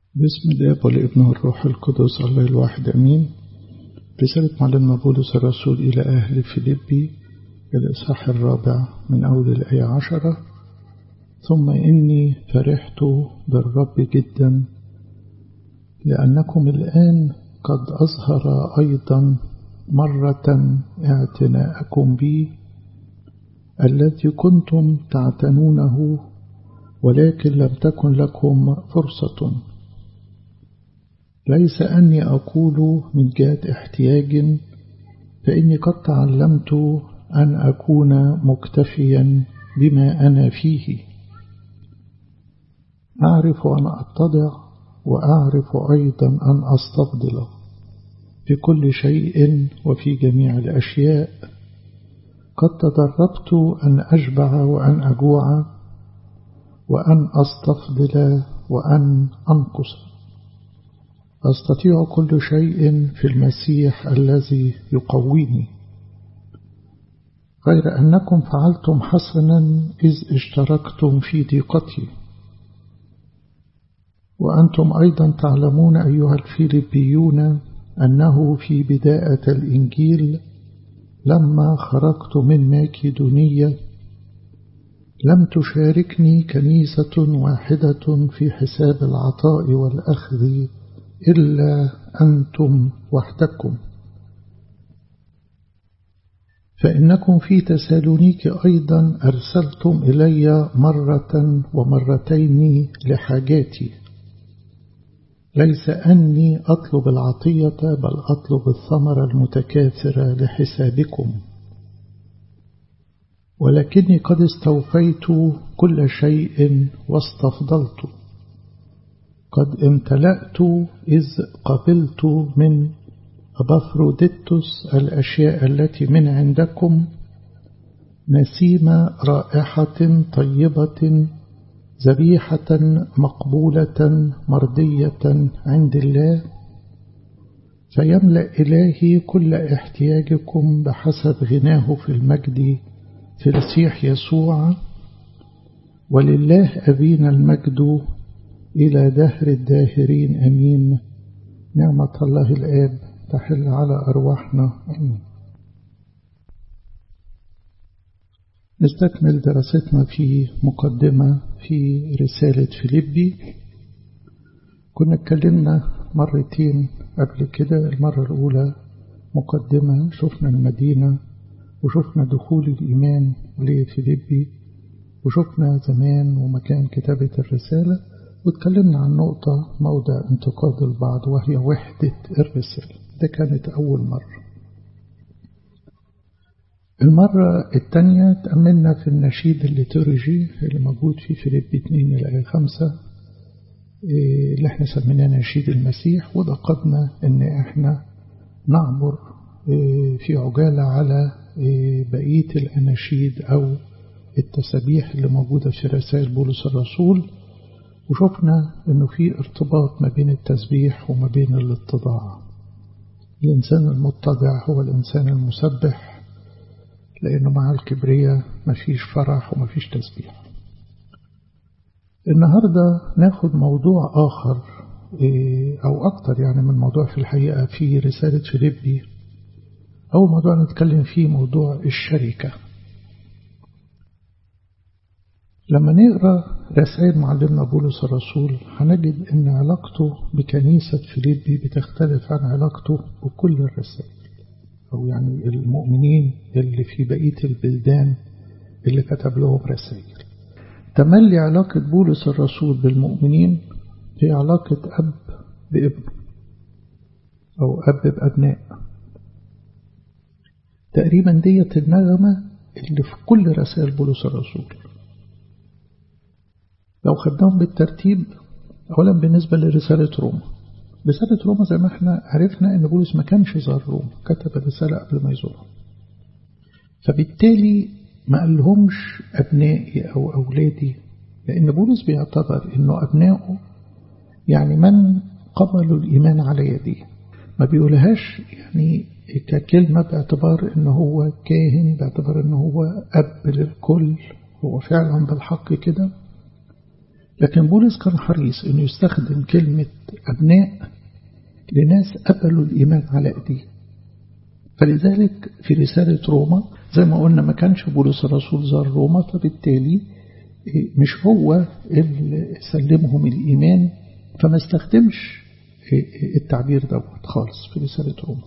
باسم الاب والابن والروح القدس الله الواحد امين رسالة معلمنا بولس الرسول إلى أهل فيليبي الإصحاح الرابع من أول الآية عشرة ثم إني فرحت بالرب جدا لأنكم الآن قد أظهر أيضا مرة اعتناءكم بي الذي كنتم تعتنونه ولكن لم تكن لكم فرصة ليس أني أقول من جهة احتياج فإني قد تعلمت أن أكون مكتفيا بما أنا فيه أعرف أن أتضع وأعرف أيضا أن أستفضل في كل شيء وفي جميع الأشياء قد تدربت أن أشبع وأن أجوع وأن أستفضل وأن أنقص أستطيع كل شيء في المسيح الذي يقويني غير أنكم فعلتم حسنا إذ اشتركتم في ضيقتي وأنتم أيضا تعلمون أيها الفيلبيون أنه في بداية الإنجيل لما خرجت من ماكيدونية لم تشاركني كنيسة واحدة في حساب العطاء والأخذ إلا أنتم وحدكم فإنكم في تسالونيك أيضا أرسلتم إلي مرة ومرتين لحاجاتي ليس أني أطلب العطية بل أطلب الثمر المتكاثر لحسابكم ولكني قد استوفيت كل شيء واستفضلت قد امتلأت إذ قبلت من أبافروديتوس الأشياء التي من عندكم نسيم رائحة طيبة ذبيحة مقبولة مرضية عند الله فيملأ إلهي كل احتياجكم بحسب غناه في المجد في المسيح يسوع ولله أبينا المجد إلى دهر الداهرين أمين نعمة الله الآب تحل على أرواحنا أمين نستكمل دراستنا في مقدمة في رسالة فيليبي كنا اتكلمنا مرتين قبل كده المرة الأولى مقدمة شفنا المدينة وشفنا دخول الإيمان لفيليبي وشفنا زمان ومكان كتابة الرسالة واتكلمنا عن نقطة موضع انتقاد البعض وهي وحدة الرسالة ده كانت أول مرة المرة الثانية تأملنا في النشيد الليتورجي اللي موجود في فيليب 2 إلى 5 اللي احنا سميناه نشيد المسيح وذكرنا ان احنا نعبر في عجالة على بقية الأناشيد أو التسابيح اللي موجودة في رسائل بولس الرسول وشفنا انه في ارتباط ما بين التسبيح وما بين الاتضاع الانسان المتضع هو الانسان المسبح لانه مع الكبرياء مفيش فرح ومفيش تسبيح النهاردة ناخد موضوع آخر أو أكتر يعني من موضوع في الحقيقة في رسالة فيليبي أول موضوع نتكلم فيه موضوع الشركة لما نقرأ رسائل معلمنا بولس الرسول هنجد أن علاقته بكنيسة فيليبي بتختلف عن علاقته بكل الرسائل أو يعني المؤمنين اللي في بقية البلدان اللي كتب لهم رسائل تملي علاقة بولس الرسول بالمؤمنين هي علاقة أب بابن أو أب بأبناء تقريبا ديت النغمة اللي في كل رسائل بولس الرسول لو خدناهم بالترتيب أولا بالنسبة لرسالة روما رسالة روما زي ما احنا عرفنا ان بولس ما كانش زار روما كتب الرسالة قبل ما يزورها فبالتالي ما قالهمش أبنائي أو أولادي لأن بولس بيعتبر أنه أبنائه يعني من قبلوا الإيمان على يديه ما بيقولهاش يعني ككلمة باعتبار أنه هو كاهن باعتبار أنه هو أب للكل هو فعلا بالحق كده لكن بولس كان حريص أنه يستخدم كلمة أبناء لناس قبلوا الإيمان على أيديه فلذلك في رسالة روما زي ما قلنا ما كانش بولس الرسول زار روما فبالتالي مش هو اللي سلمهم الإيمان فما استخدمش التعبير دوت خالص في رسالة روما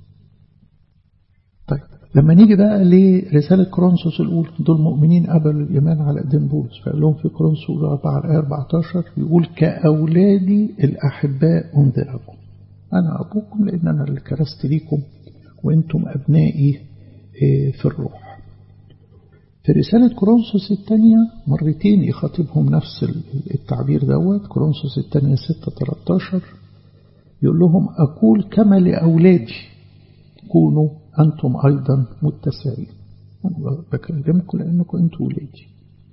طيب لما نيجي بقى لرسالة كرونسوس الأولى دول مؤمنين قبلوا الإيمان على قدام بولس فقال لهم في كرونسوس 4 الآية 14 يقول كأولادي الأحباء أنذركم أنا أبوكم لأن أنا اللي كرست ليكم وأنتم أبنائي في الروح في رسالة كورنثوس الثانية مرتين يخاطبهم نفس التعبير دوت كورنثوس الثانية 6 13 يقول لهم أقول كما لأولادي كونوا أنتم أيضا متسعين أنا بكلمكم لأنكم أنتم ولادي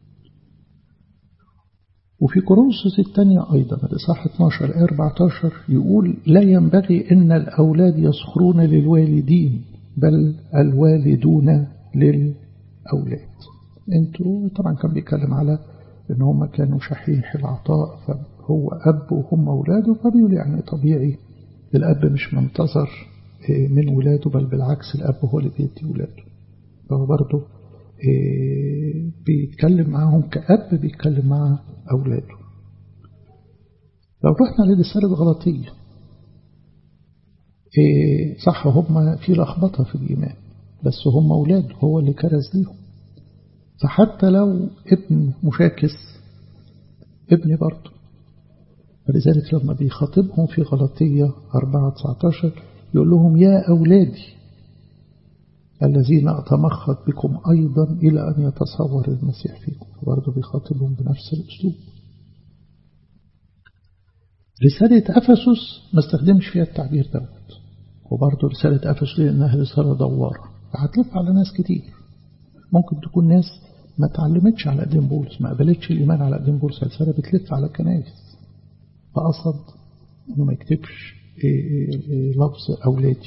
وفي كورنثوس الثانية أيضا الإصحاح 12 آية 14 يقول لا ينبغي أن الأولاد يسخرون للوالدين بل الوالدون للأولاد انتوا طبعا كان بيتكلم على ان هم كانوا شحيح العطاء فهو أب وهم أولاده فبيقول يعني طبيعي الأب مش منتظر من ولاده بل بالعكس الأب هو اللي بيدي ولاده فهو برضه بيتكلم معاهم كأب بيتكلم مع أولاده لو رحنا لرسالة غلطية صح هم في لخبطة في الإيمان بس هم أولاده هو اللي كرز ليهم فحتى لو ابن مشاكس ابن برضه فلذلك لما بيخاطبهم في غلطية 4-19 يقول لهم يا أولادي الذين أتمخض بكم أيضا إلى أن يتصور المسيح فيكم برضه بيخاطبهم بنفس الأسلوب رسالة أفسس ما استخدمش فيها التعبير دوت وبرضه رسالة أفسس لأنها رسالة دوارة فهتلف على ناس كتير ممكن تكون ناس ما تعلمتش على قديم بولس ما قبلتش الإيمان على قديم بولس الرسالة بتلف على كنايس فقصد إنه ما يكتبش لفظ أولادي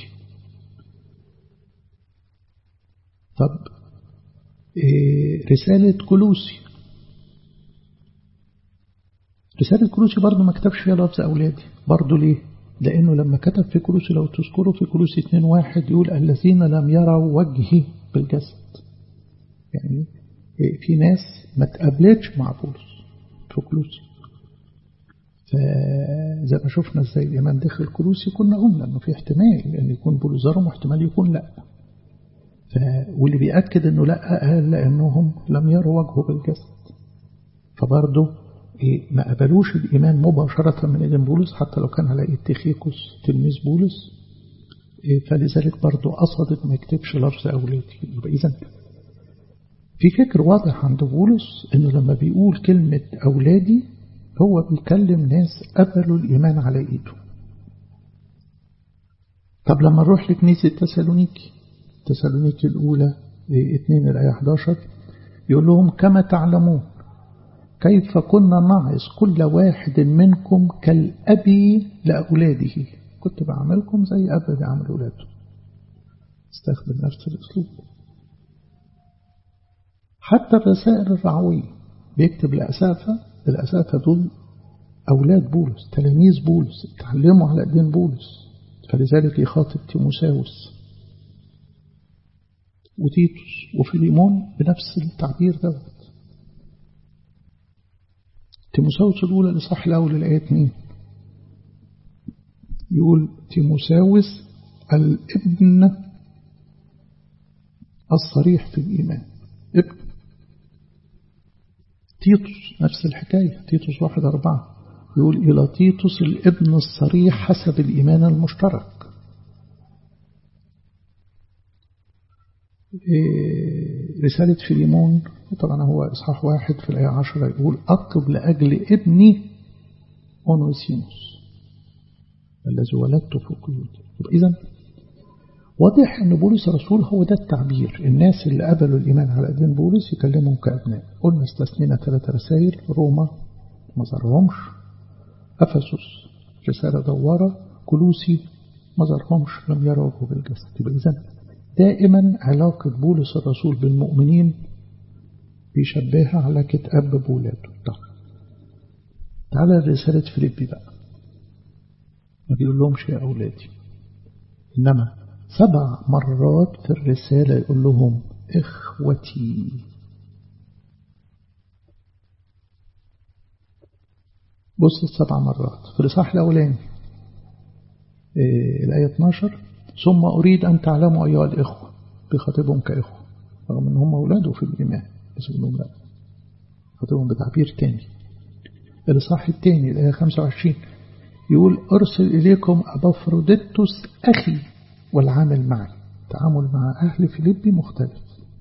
طب رسالة كلوسي رسالة كلوسي برضه ما كتبش فيها لفظ أولادي برضه ليه لأنه لما كتب في كلوسي لو تذكروا في كلوسي 2 واحد يقول الذين لم يروا وجهي بالجسد يعني في ناس ما تقابلتش مع بولس في كلوسي فزي ما شفنا ازاي الإيمان داخل كلوسي كنا قلنا انه في احتمال ان يكون بولس زارهم واحتمال يكون لا ف... واللي بيأكد انه لا قال لانهم لم يروا وجهه بالجسد فبرضه إيه ما قبلوش الإيمان مباشرة من إيدين بولس حتى لو كان على إيد تيخيكوس تلميذ بولس إيه فلذلك برضه قصدت ما يكتبش لفظ أولادي يبقى إذا في فكر واضح عند بولس إنه لما بيقول كلمة أولادي هو بيكلم ناس قبلوا الإيمان على إيده طب لما نروح لكنيسة تسالونيكي تسالونيكي الأولى 2 الآية 11 يقول لهم كما تعلمون كيف كنا نعظ كل واحد منكم كالأب لأولاده كنت بعملكم زي أب بيعمل أولاده استخدم نفس الأسلوب حتى الرسائل الرعوية بيكتب لأسافة الأسافة دول أولاد بولس تلاميذ بولس اتعلموا على أيدين بولس فلذلك يخاطب تيموساوس وتيتوس وفيليمون بنفس التعبير دوت تيموساوس الأولى الإصحاح الأول الآية 2 يقول تيموساوس الابن الصريح في الإيمان ابن تيتوس نفس الحكاية تيتوس واحد أربعة يقول إلى تيتوس الابن الصريح حسب الإيمان المشترك رسالة فيليمون طبعا هو إصحاح واحد في الآية عشرة يقول أطلب لأجل ابني أونوسيموس الذي ولدته في قيودي إذا واضح أن بولس الرسول هو ده التعبير الناس اللي قبلوا الإيمان على دين بولس يكلمهم كأبناء قلنا استثنينا ثلاث رسائل روما ما زارهمش أفسس رسالة دوارة كلوسي ما زارهمش لم يروا بالجسد يبقى إذا دائما علاقة بولس الرسول بالمؤمنين بيشبهها علاقة أب بولاده تعالى رسالة فيليبي بقى ما بيقول لهمش يا أولادي إنما سبع مرات في الرسالة يقول لهم إخوتي بص السبع مرات في الإصحاح الأولاني إيه الآية 12 ثم أريد أن تعلموا أيها الإخوة بخاطبهم كإخوة رغم أن هم أولاده في الإيمان بس أنهم لا خاطبهم بتعبير تاني الإصحاح الثاني الآية 25 يقول أرسل إليكم أبافروديتوس أخي والعامل معي تعامل مع أهل فيليبي مختلف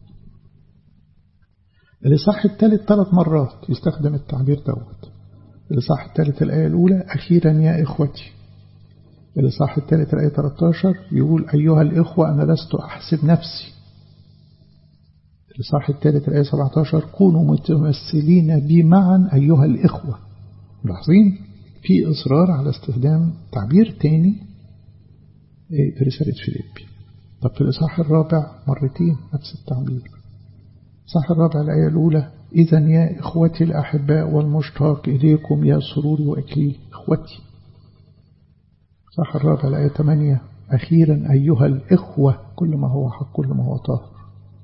الإصحاح الثالث ثلاث مرات يستخدم التعبير دوت الإصحاح الثالث الآية الأولى أخيرا يا إخوتي الإصحاح الثالث الآية 13 يقول أيها الإخوة أنا لست أحسب نفسي الإصحاح الثالث الآية 17 كونوا متمثلين بي معا أيها الإخوة ملاحظين في إصرار على استخدام تعبير تاني في رسالة فيليبي طب في الإصحاح الرابع مرتين نفس التعبير الإصحاح الرابع الآية الأولى إذا يا إخوتي الأحباء والمشتاق إليكم يا سروري وأكليل إخوتي الإصحاح الرابع الآية 8 أخيرا أيها الإخوة كل ما هو حق كل ما هو طاهر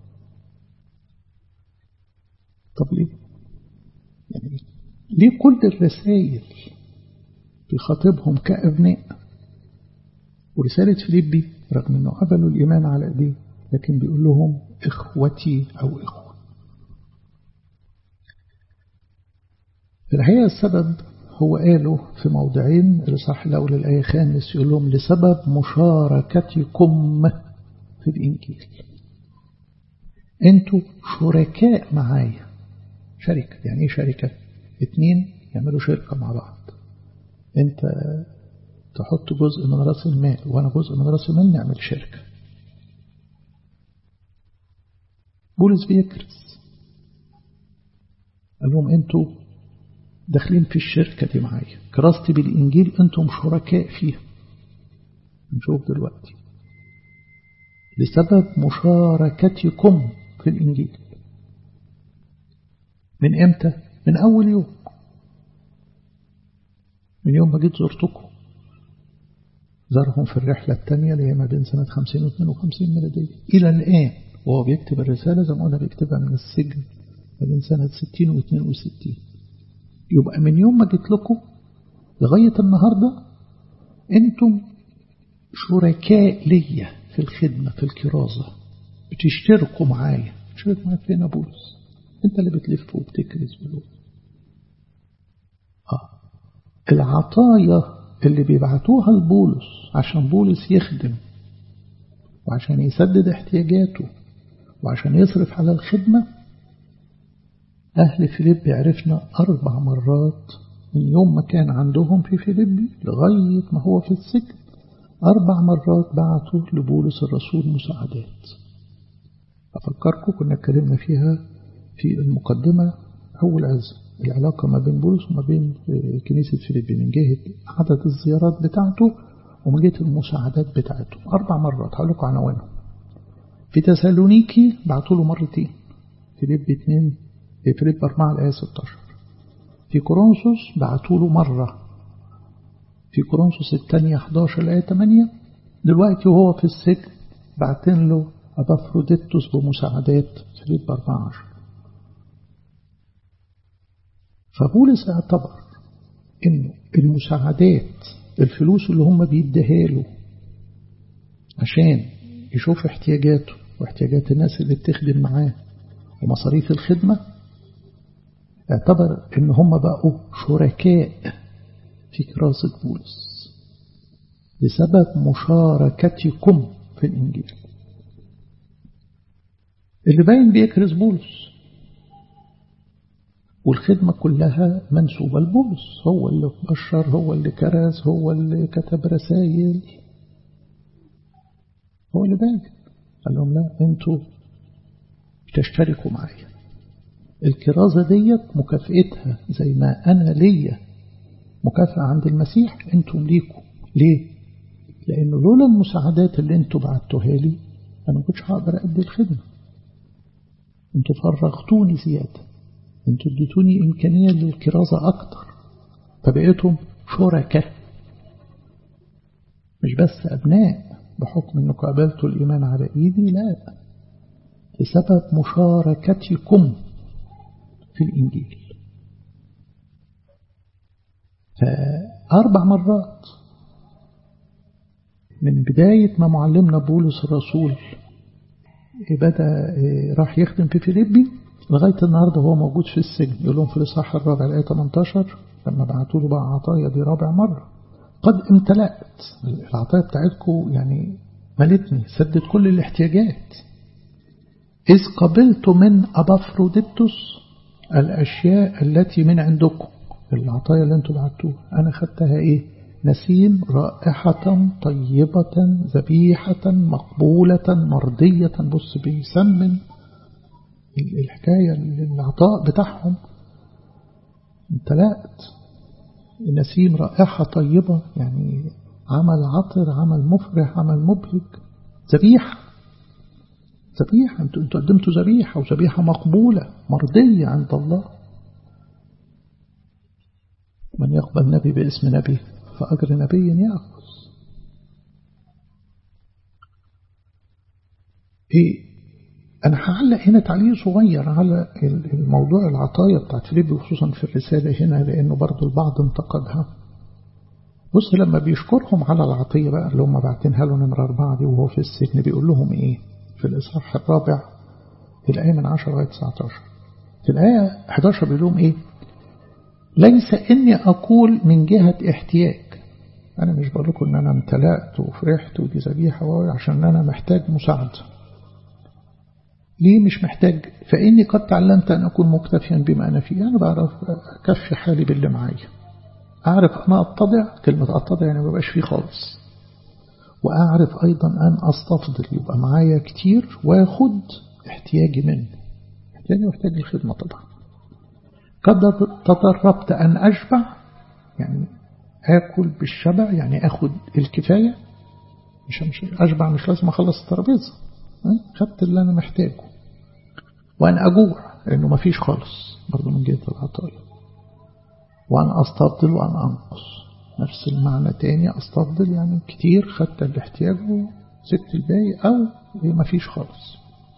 طب ليه يعني ليه كل الرسائل بيخاطبهم كأبناء ورسالة فيليبي رغم أنه قبلوا الإيمان على أيديه لكن بيقول لهم إخوتي أو إخوة في الحقيقة السبب هو قاله في موضعين الإصحاح الأول الآية خامس يقول لهم لسبب مشاركتكم في الإنجيل أنتوا شركاء معايا شركة يعني إيه شركة اتنين يعملوا شركة مع بعض أنت تحط جزء من رأس المال وأنا جزء من رأس المال نعمل شركة بولس بيكرس قال لهم أنتوا داخلين في الشركة دي معايا كراستي بالإنجيل أنتم شركاء فيها نشوف دلوقتي لسبب مشاركتكم في الإنجيل من إمتى؟ من أول يوم من يوم ما جيت زرتكم زارهم في الرحلة الثانية اللي هي ما بين سنة 50 و 52 ميلادية إلى الآن وهو بيكتب الرسالة زي ما قلنا بيكتبها من السجن ما بين سنة 60 و 62 يبقى من يوم ما جيت لكم لغاية النهاردة أنتم شركاء ليا في الخدمة في الكرازة بتشتركوا معايا تشترك معايا فين بولس انت اللي بتلف وبتكرز بلوس آه. العطايا اللي بيبعتوها لبولس عشان بولس يخدم وعشان يسدد احتياجاته وعشان يصرف على الخدمة أهل فيليبي عرفنا أربع مرات من يوم ما كان عندهم في فيليبي لغاية ما هو في السجن أربع مرات بعتوا لبولس الرسول مساعدات أفكركم كنا اتكلمنا فيها في المقدمة أول عز العلاقة ما بين بولس وما بين كنيسة فيليبي من جهة عدد الزيارات بتاعته ومن جهة المساعدات بتاعته أربع مرات هقول لكم عنوانهم في تسالونيكي بعتوا له مرتين فيليب 2 فيليب 4 الآية 16 في كورنثوس بعتوا له مرة في كورنثوس الثانية 11 الآية 8 دلوقتي وهو في السجن بعتين له أبافروديتوس بمساعدات فيليب 14 فبولس اعتبر انه المساعدات الفلوس اللي هم بيديها له عشان يشوف احتياجاته واحتياجات الناس اللي بتخدم معاه ومصاريف الخدمة اعتبر ان هم بقوا شركاء في كراسة بولس بسبب مشاركتكم في الإنجيل اللي باين بيكرز بولس والخدمة كلها منسوبة لبولس هو اللي بشر هو اللي كرز هو اللي كتب رسائل هو اللي باين قال لهم لا انتوا تشتركوا معايا الكرازة ديت مكافئتها زي ما أنا ليا مكافأة عند المسيح انتم ليكوا ليه؟ لأنه لولا المساعدات اللي انتوا بعتوها لي أنا ما كنتش هقدر أدي الخدمة انتوا فرغتوني زيادة انتوا اديتوني إمكانية للكرازة أكتر فبقيتم شركاء مش بس أبناء بحكم أنكم قابلتوا الإيمان على إيدي لا بسبب مشاركتكم في الإنجيل فأربع مرات من بداية ما معلمنا بولس الرسول بدأ راح يخدم في فيليبي لغاية النهاردة هو موجود في السجن يقول لهم في الإصحاح الرابع الآية 18 لما بعتوا له بقى عطايا دي رابع مرة قد امتلأت العطايا بتاعتكم يعني ملتني سدت كل الاحتياجات إذ قبلت من أبافروديتوس الأشياء التي من عندكم العطايا اللي انتوا بعتوها أنا خدتها إيه نسيم رائحة طيبة ذبيحة مقبولة مرضية بص بيسمن الحكاية العطاء بتاعهم امتلأت نسيم رائحة طيبة يعني عمل عطر عمل مفرح عمل مبهج ذبيحة ذبيحة انتوا انتوا قدمتوا ذبيحة وذبيحة مقبولة مرضية عند الله من يقبل نبي باسم نبي فأجر نبي يأخذ إيه أنا هعلق هنا تعليق صغير على الموضوع العطايا بتاعت فيليبي خصوصا في الرسالة هنا لأنه برضو البعض انتقدها بص لما بيشكرهم على العطية بقى اللي هم باعتينها له نمرة أربعة دي وهو في السجن بيقول لهم إيه في الإصحاح الرابع في الآية من 10 لغاية 19 في الآية 11 بيقول لهم إيه ليس إني أقول من جهة احتياج أنا مش بقول لكم إن أنا امتلأت وفرحت ودي ذبيحة عشان أنا محتاج مساعدة ليه مش محتاج فإني قد تعلمت أن أكون مكتفيا بما أنا فيه أنا بعرف أكفي حالي باللي معايا أعرف أنا أتضع كلمة أتضع يعني ما بقاش فيه خالص وأعرف أيضا أن أستفضل يبقى معايا كتير وأخد احتياجي منه احتياجي واحتاج الخدمة طبعا قد تدربت أن أشبع يعني آكل بالشبع يعني أخد الكفاية مش مش أشبع مش لازم أخلص الترابيزة خدت اللي أنا محتاجه وأن أجوع لأنه ما فيش خالص برضه من جهة العطايا وأن أستفضل وأن أنقص نفس المعنى تاني أستفضل يعني كتير خدت الاحتياج وسبت الباقي أو ما فيش خالص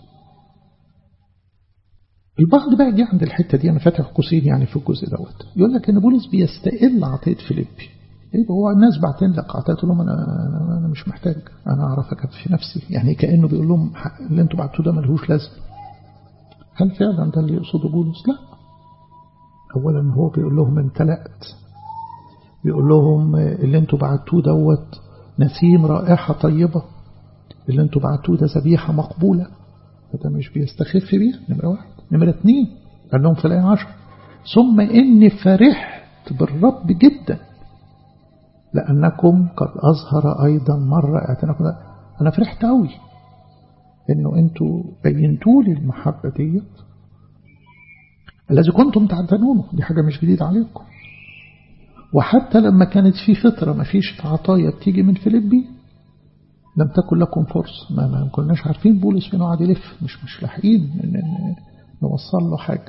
البعض بقى جه عند الحتة دي أنا فاتح قوسين يعني في الجزء دوت يقول لك إن بولس بيستقل عطية فيليبي يبقى هو الناس بعتين لك عطية لهم أنا, أنا مش محتاج أنا أعرف أكفي نفسي يعني كأنه بيقول لهم اللي أنتوا بعتوه ده ملهوش لازمة هل فعلا ده اللي يقصده بولس لا أولا هو بيقول لهم امتلأت بيقول لهم اللي انتوا بعتوه دوت نسيم رائحة طيبة اللي انتوا بعتوه ده ذبيحة مقبولة فده مش بيستخف بيها نمرة واحد نمرة اتنين قال لهم في الآية عشر ثم إني فرحت بالرب جدا لأنكم قد أظهر أيضا مرة اعتناكم أنا فرحت قوي إنه أنتوا بينتوا لي المحبة ديت الذي كنتم تعتنونه دي حاجة مش جديدة عليكم وحتى لما كانت في فترة ما فيش عطايا بتيجي من فيليبي لم تكن لكم فرصة ما, ما كناش عارفين بولس فين قاعد يلف مش مش لاحقين نوصل له حاجة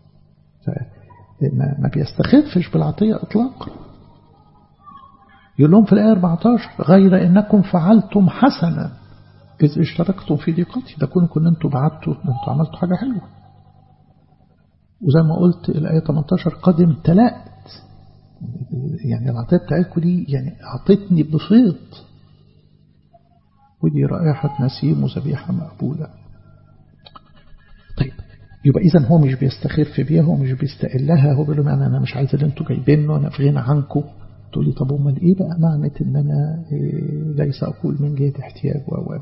ما بيستخفش بالعطية إطلاقا يقول لهم في الآية 14 غير إنكم فعلتم حسنا إذ اشتركتم في ضيقتي ده كونكم أنتم بعتوا ده أنتم عملتوا حاجة حلوة وزي ما قلت الآية 18 قد امتلأت يعني العطية بتاعتكم دي يعني أعطتني بفيض ودي رائحة نسيم وذبيحة مقبولة طيب يبقى إذا هو مش بيستخف بيها هو مش بيستقلها هو بيقول لهم يعني أنا مش عايز اللي أنتوا جايبينه أنا في غنى عنكم تقول لي طب أمال إيه بقى معنى إن أنا إيه ليس أقول من جهة احتياج و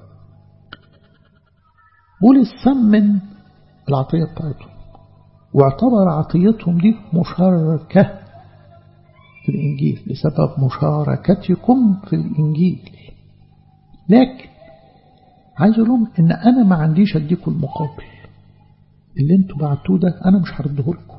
بولس سمن العطية بتاعتهم واعتبر عطيتهم دي مشاركة في الإنجيل بسبب مشاركتكم في الإنجيل لكن عايز أقول لهم إن أنا ما عنديش أديكم المقابل اللي انتوا بعتوه ده أنا مش هرده لكم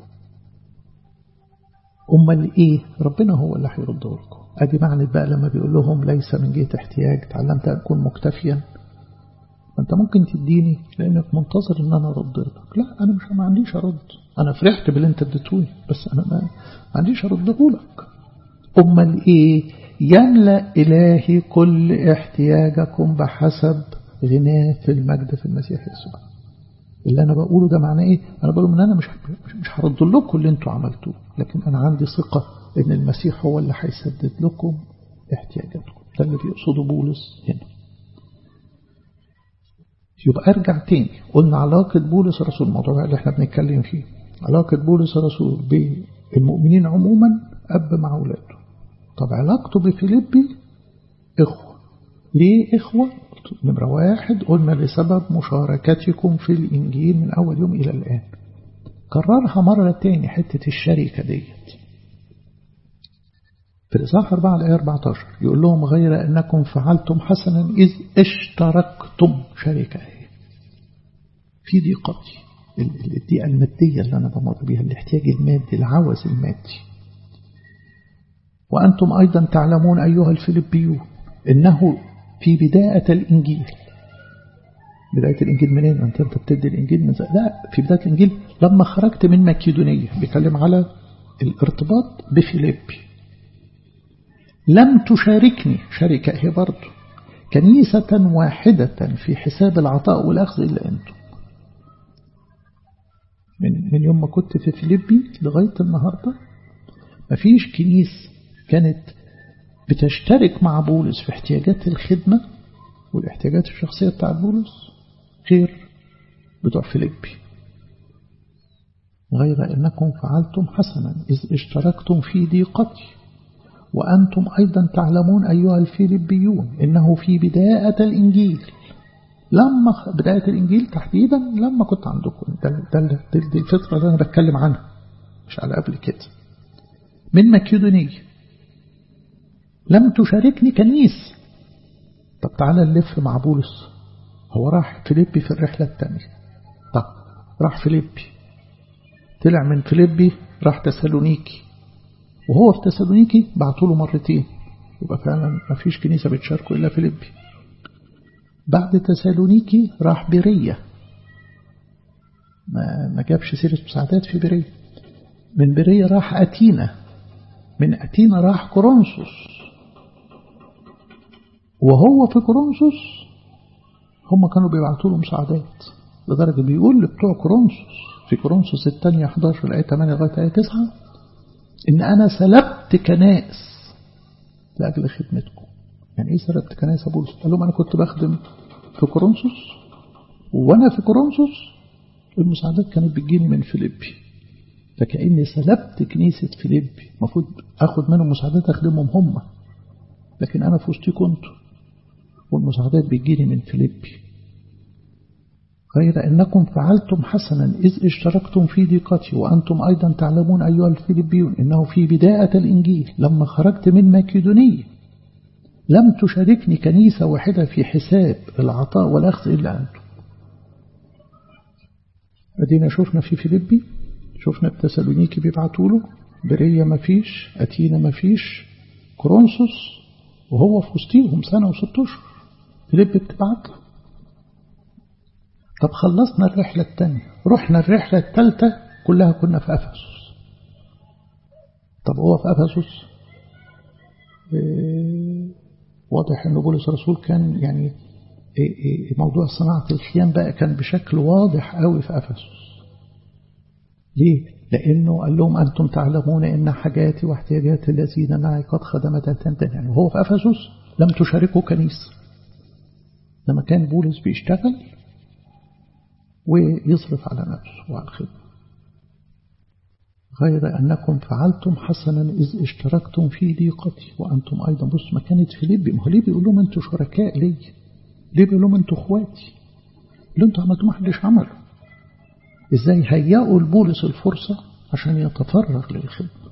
أمال إيه ربنا هو اللي هيرده لكم أدي معنى بقى لما بيقول لهم ليس من جهة احتياج تعلمت أن أكون مكتفيا أنت ممكن تديني لأنك منتظر أن أنا أرد لك لا أنا مش ما عنديش أرد أنا فرحت باللي أنت اديتوني بس أنا ما عنديش أرده لك أمال إيه يملأ إلهي كل احتياجكم بحسب غناه في المجد في المسيح يسوع اللي أنا بقوله ده معناه إيه أنا بقوله من أنا مش مش هرد لكم اللي أنتوا عملتوه لكن أنا عندي ثقة إن المسيح هو اللي هيسدد لكم احتياجاتكم ده اللي بيقصده بولس هنا يبقى ارجع تاني قلنا علاقة بولس الرسول الموضوع اللي احنا بنتكلم فيه علاقة بولس الرسول بالمؤمنين عموما أب مع أولاده طب علاقته بفيليبي إخوة ليه إخوة نمرة واحد قلنا لسبب مشاركتكم في الإنجيل من أول يوم إلى الآن كررها مرة تاني حتة الشركة ديت في الإصحاح 4 الآية 14 يقول لهم غير أنكم فعلتم حسنا إذ اشتركتم شركة في ضيقتي الضيقة المادية اللي أنا بمر بها الاحتياج المادي العوز المادي وأنتم أيضا تعلمون أيها الفيلبيون إنه في بداية الإنجيل بداية الإنجيل منين أنت أنت بتدي الإنجيل من زي. لا في بداية الإنجيل لما خرجت من مكيدونية بيتكلم على الارتباط بفيليبي لم تشاركني شركة هي برضه كنيسة واحدة في حساب العطاء والأخذ إلا أنتم من, من يوم ما كنت في فيليبي لغاية النهاردة مفيش كنيس كانت بتشترك مع بولس في احتياجات الخدمة والاحتياجات الشخصية بتاع بولس غير بتوع فيليبي غير أنكم فعلتم حسنا إذ اشتركتم في ضيقتي وأنتم أيضا تعلمون أيها الفيلبيون إنه في بداية الإنجيل لما بداية الإنجيل تحديدا لما كنت عندكم ده, ده, ده دي الفترة اللي أنا بتكلم عنها مش على قبل كده من مكيدونية لم تشاركني كنيس طب تعالى نلف مع بولس هو راح فيليبي في الرحلة الثانية طب راح فيليبي طلع من فيليبي راح تسالونيكي وهو في تسالونيكي بعتوا له مرتين يبقى فعلا ما فيش كنيسة بتشاركه إلا فيليبي بعد تسالونيكي راح بيرية ما, ما جابش سيرة مساعدات في بيرية من بيرية راح أتينا من أتينا راح كورنثوس وهو في كورنثوس هم كانوا بيبعتوا له مساعدات لدرجة بيقول لبتوع كورنثوس في كورنثوس الثانية 11 الآية 8 لغاية آية 9 إن أنا سلبت كنائس لأجل خدمتكم يعني إيه سلبت كنائس أبولس قال لهم أنا كنت بخدم في كورنثوس وأنا في كورنثوس المساعدات كانت بتجيني من فيليبي فكأني سلبت كنيسة فيليبي المفروض أخد منهم مساعدات أخدمهم هم لكن أنا في وسطي كنت والمساعدات بتجيني من فيليبي غير أنكم فعلتم حسنا إذ اشتركتم في ضيقتي وأنتم أيضا تعلمون أيها الفيلبيون إنه في بداية الإنجيل لما خرجت من ماكيدونية لم تشاركني كنيسة واحدة في حساب العطاء والأخذ إلا أنتم أدينا شفنا في فيليبي شفنا التسالونيكي بيبعتوا له برية مفيش أتينا مفيش كورنثوس وهو في وسطيهم سنة وست أشهر فيليب بتبعت له طب خلصنا الرحلة الثانية رحنا الرحلة الثالثة كلها كنا في أفسس طب هو في أفسس إيه واضح أن بولس الرسول كان يعني إيه إيه موضوع صناعة الخيام بقى كان بشكل واضح قوي في أفسس ليه؟ لأنه قال لهم أنتم تعلمون إن حاجاتي واحتياجات الذين معي قد خدمت تنتهي يعني هو في أفسس لم تشاركوا كنيسة لما كان بولس بيشتغل ويصرف على نفسه وعلى الخدمة غير أنكم فعلتم حسنا إذ اشتركتم في ضيقتي وأنتم أيضا بص ما كانت فيليبي ما هو ليه بيقول لهم أنتوا شركاء لي ليه بيقول لهم أنتوا إخواتي اللي أنتوا عملتوه ما حدش عمله إزاي هيئوا لبولس الفرصة عشان يتفرغ للخدمة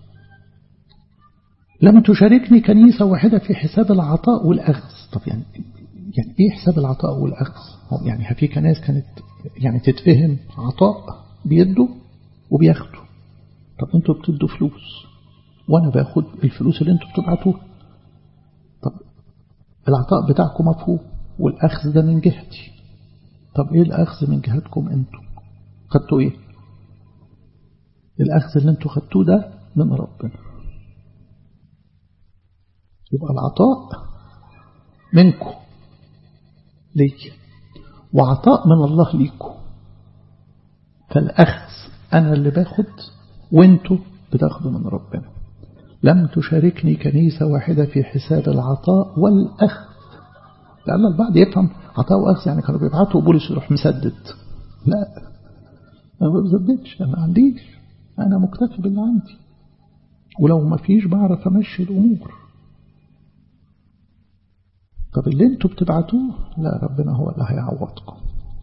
لم تشاركني كنيسة واحدة في حساب العطاء والأخذ طب يعني يعني إيه حساب العطاء والأخذ يعني في كنائس كانت يعني تتفهم عطاء بيدوا وبياخدوا طب انتوا بتدوا فلوس وانا باخد الفلوس اللي انتوا بتبعتوها طب العطاء بتاعكم مفهوم والاخذ ده من جهتي طب ايه الاخذ من جهتكم انتوا خدتوا ايه الاخذ اللي انتوا خدتوه ده من ربنا يبقى العطاء منكم ليك وعطاء من الله ليكم فالأخذ أنا اللي باخد وانتوا بتاخدوا من ربنا لم تشاركني كنيسة واحدة في حساب العطاء والأخذ لأن البعض يفهم عطاء وأخذ يعني كانوا بيبعتوا بولس يروح مسدد لا أنا ما بسددش أنا ما عنديش أنا مكتفي باللي عندي ولو ما فيش بعرف أمشي الأمور طب اللي انتوا بتبعتوه لا ربنا هو اللي هيعوضكم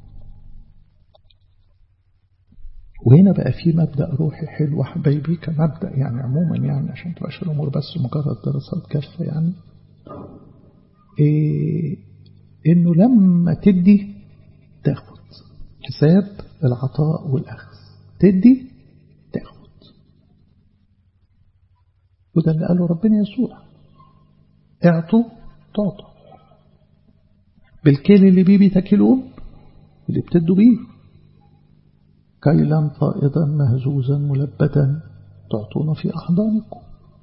وهنا بقى في مبدأ روحي حلو حبايبي كمبدأ يعني عموما يعني عشان تبقاش الأمور بس مجرد دراسات كافة يعني إيه إنه لما تدي تاخد حساب العطاء والأخذ تدي تاخد وده اللي قاله ربنا يسوع اعطوا تعطوا بالكيل اللي بيه بتاكلون اللي بتدوا بيه كيلا فائضا مهزوزا ملبدا تعطون في أحضانكم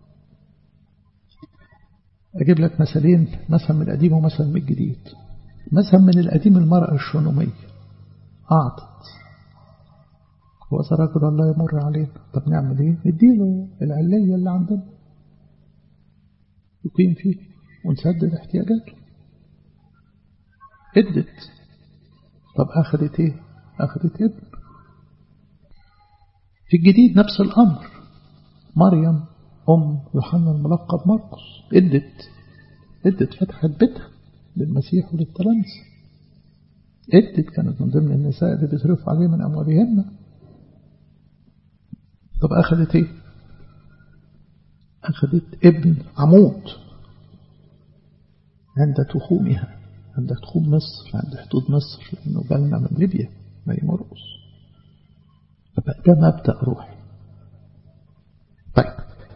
أجيب لك مثلين مثل من القديم ومثل من الجديد مثل من القديم المرأة الشونومية أعطت وإذا رجل الله يمر علينا طب نعمل إيه؟ نديله العلية اللي عندنا يقيم فيه ونسدد احتياجاته ادت طب أخذت إيه؟ أخذت ابن في الجديد نفس الأمر مريم أم يوحنا الملقب مرقس ادت ادت فتحت بيتها للمسيح وللتلامس ادت كانت من ضمن النساء اللي بيصرفوا عليه من أموالهن طب أخذت إيه؟ أخذت ابن عمود عند تخومها عند تخوم مصر عند حدود مصر لأنه جالنا من ليبيا ما مرقس ده مبدأ روحي طيب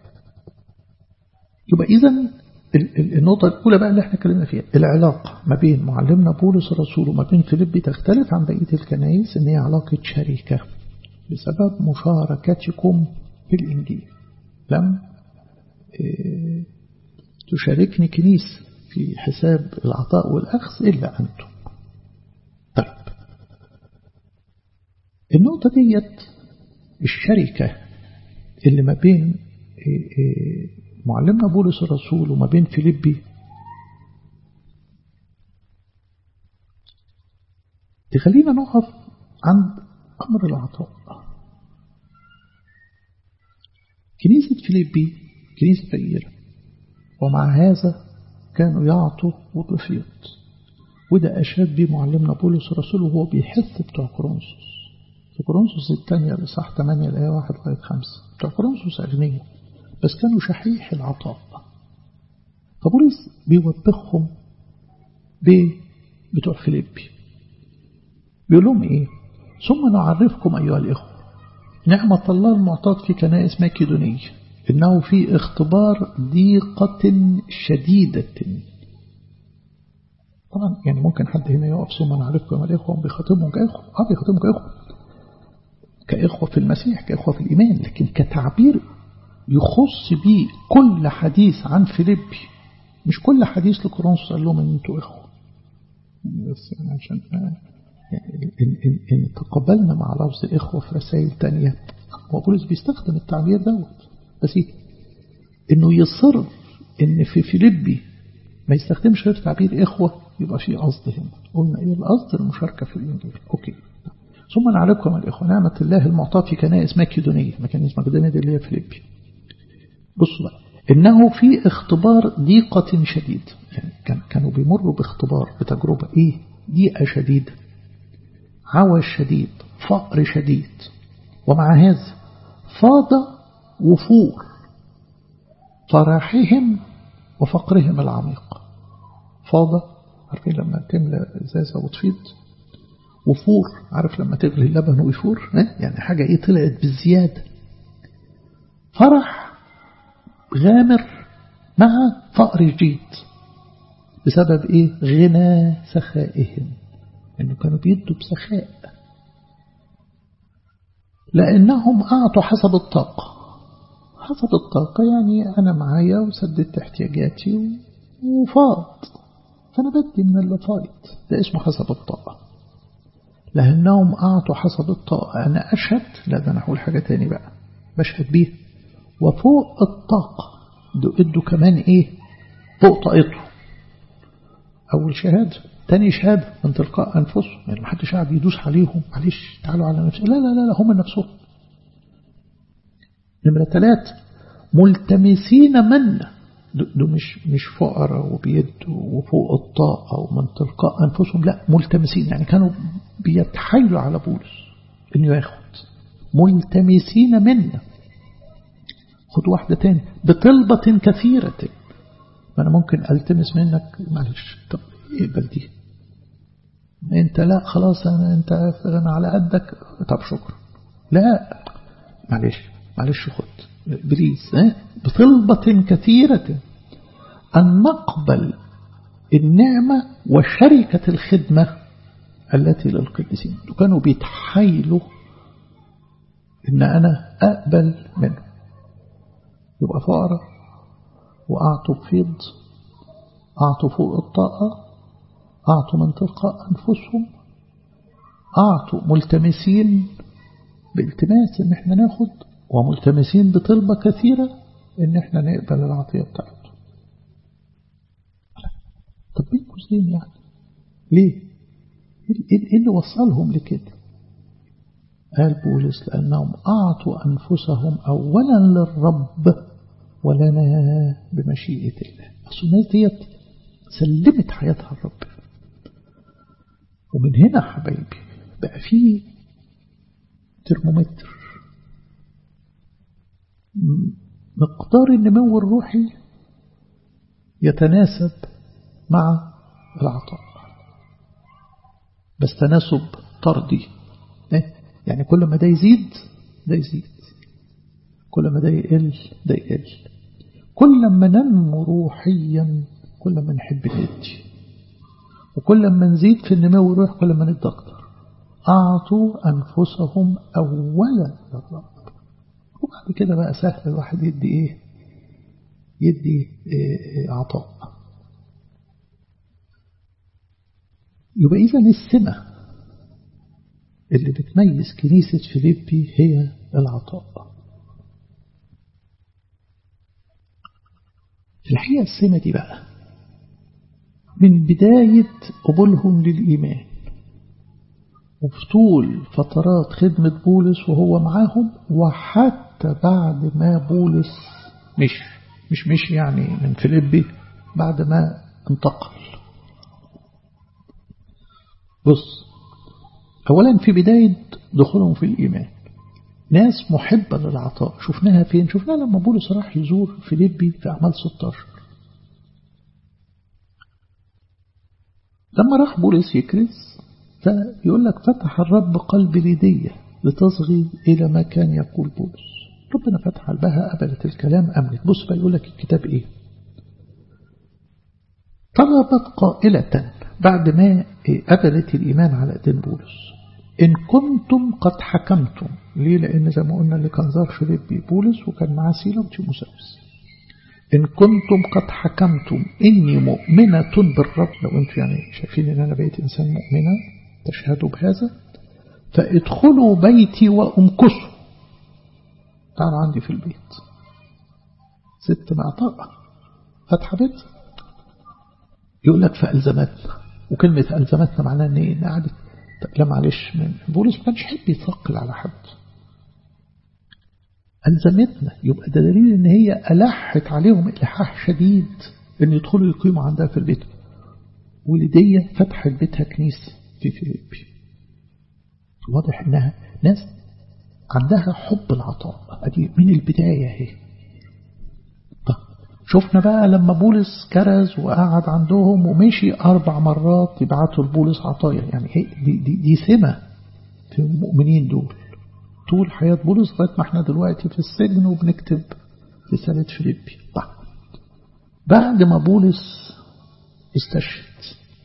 يبقى إذا النقطة الأولى بقى اللي احنا اتكلمنا فيها العلاقة ما بين معلمنا بولس الرسول وما بين فيليبي تختلف عن بقية الكنائس إن هي علاقة شركة بسبب مشاركتكم في الإنجيل لم اه تشاركني كنيسة في حساب العطاء والأخذ إلا أنتم طيب النقطة ديت الشركة اللي ما بين معلمنا بولس الرسول وما بين فيليبي تخلينا نقف عند أمر العطاء كنيسة فيليبي كنيسة فقيرة ومع هذا كانوا يعطوا وبفيض وده أشاد به معلمنا بولس الرسول وهو بيحث بتوع كورنثوس في كورنثوس الثانية لصح 8 الآية 1 لغاية 5 بتوع كورنثوس أغنياء بس كانوا شحيح العطاء فبولس بيوبخهم بتوع فيليبي بيقول لهم إيه ثم نعرفكم أيها الإخوة نعمة الله المعطاة في كنائس ماكيدونية إنه في اختبار ضيقة شديدة طبعا يعني ممكن حد هنا يقف ثم نعرفكم الإخوة بيخاطبهم كإخوة اه بيخاطبهم كإخوة كإخوة في المسيح كإخوة في الإيمان لكن كتعبير يخص به كل حديث عن فيليبي مش كل حديث لكورنثوس قال لهم ان انتوا اخوه بس يعني عشان يعني إن, إن, إن تقبلنا مع لفظ الإخوة في رسائل تانية هو بولس بيستخدم التعبير دوت بس إيه؟ إنه يصر إن في فيليبي ما يستخدمش غير تعبير إخوة يبقى في قصد هنا قلنا إيه القصد المشاركة في الإنجيل أوكي ثم نعرفكم الإخوة نعمة الله المعطاة في كنائس ماكيدونية مكانيس مقدونية دي اللي هي فيليبي بصوا بقى إنه في اختبار ضيقة شديد يعني كان كانوا بيمروا باختبار بتجربة إيه ضيقة شديدة عوش شديد فقر شديد ومع هذا فاض وفور فرحهم وفقرهم العميق فاض عارفين لما تملى ازازه وتفيض وفور عارف لما تغلي اللبن ويفور يعني حاجة ايه طلعت بالزيادة فرح غامر مع فقر جديد بسبب ايه غنى سخائهم انه كانوا بيدوا بسخاء لانهم اعطوا حسب الطاقة حسب الطاقة يعني أنا معايا وسددت احتياجاتي وفاض فأنا بدي من اللي فايض ده اسمه حسب الطاقة لأنهم أعطوا حسب الطاقة أنا أشهد لا ده أنا هقول حاجة تاني بقى بشهد بيه وفوق الطاقة ادوا كمان إيه فوق طاقته أول شهادة تاني شهادة من تلقاء أنفسهم يعني ما حدش قاعد يدوس عليهم معلش تعالوا على نفسهم لا لا لا, لا هم نفسهم نمرة ثلاثة ملتمسين منا دول مش مش فقراء وبيدوا وفوق الطاقة ومن تلقاء أنفسهم لا ملتمسين يعني كانوا بيتحايلوا على بولس إنه ياخد ملتمسين منا خد واحدة تاني بطلبة كثيرة ما أنا ممكن ألتمس منك معلش طب اقبل دي انت لا خلاص انا انت انا على قدك طب شكرا لا معلش معلش خد بليز اه؟ بطلبة كثيرة أن نقبل النعمة وشركة الخدمة التي للقديسين كانوا بيتحايلوا إن أنا أقبل منه يبقى فقراء وأعطوا بفيض أعطوا فوق الطاقة أعطوا من تلقاء أنفسهم أعطوا ملتمسين بالتماس إن احنا ناخد وملتمسين بطلبة كثيرة إن احنا نقبل العطية بتاعته طب بين قوسين يعني ليه؟ إيه اللي وصلهم لكده؟ قال بولس لأنهم أعطوا أنفسهم أولا للرب ولنا بمشيئة الله أصل الناس ديت سلمت حياتها للرب ومن هنا حبايبي بقى فيه ترمومتر مقدار النمو الروحي يتناسب مع العطاء بس تناسب طردي يعني كل ما ده يزيد ده يزيد كل ما ده يقل ده يقل كل ما ننمو روحيا كل ما نحب ندي وكل ما نزيد في النمو الروح كل ما ندي أكتر أعطوا أنفسهم أولا للرب وبعد كده بقى سهل الواحد يدي إيه يدي إيه عطاء يبقى إذا السمة اللي بتميز كنيسة فيليبي هي العطاء في الحقيقة السمة دي بقى من بداية قبولهم للإيمان وفي طول فترات خدمة بولس وهو معاهم وحتى بعد ما بولس مش مش مش يعني من فيليبي بعد ما انتقل بص أولا في بداية دخولهم في الإيمان ناس محبة للعطاء شفناها فين شفناها لما بولس راح يزور فيليبي في أعمال 16 لما راح بولس يكرز فيقول لك فتح الرب قلب ليدية لتصغي إلى ما كان يقول بولس ربنا فتح قلبها قبلت الكلام أمنت بص بقى يقول لك الكتاب إيه طلبت قائلة بعد ما قبلت الإيمان على أيدين بولس إن كنتم قد حكمتم ليه لأن زي ما قلنا اللي كان زار فيليبي بولس وكان معاه سيلا وتيموساوس إن كنتم قد حكمتم إني مؤمنة بالرب لو أنتم يعني شايفين إن أنا بقيت إنسان مؤمنة تشهدوا بهذا فادخلوا بيتي وأمكسوا تعالوا عندي في البيت ست معطاء فتح بيت يقول لك فألزمتنا وكلمة ألزمتنا معناها إن إيه قعدت لا معلش من بولس ما كانش يحب يثقل على حد ألزمتنا يبقى ده دليل إن هي ألحت عليهم إلحاح شديد إن يدخلوا يقيموا عندها في البيت ولدية فتحت بيتها كنيسة في فيليبي واضح إنها ناس عندها حب العطاء أدي من البداية هي طب شفنا بقى لما بولس كرز وقعد عندهم ومشي أربع مرات يبعتوا لبولس عطايا يعني هي دي, دي, دي سمة في المؤمنين دول طول حياة بولس لغاية ما احنا دلوقتي في السجن وبنكتب رسالة فيليبي طيب بعد ما بولس استشهد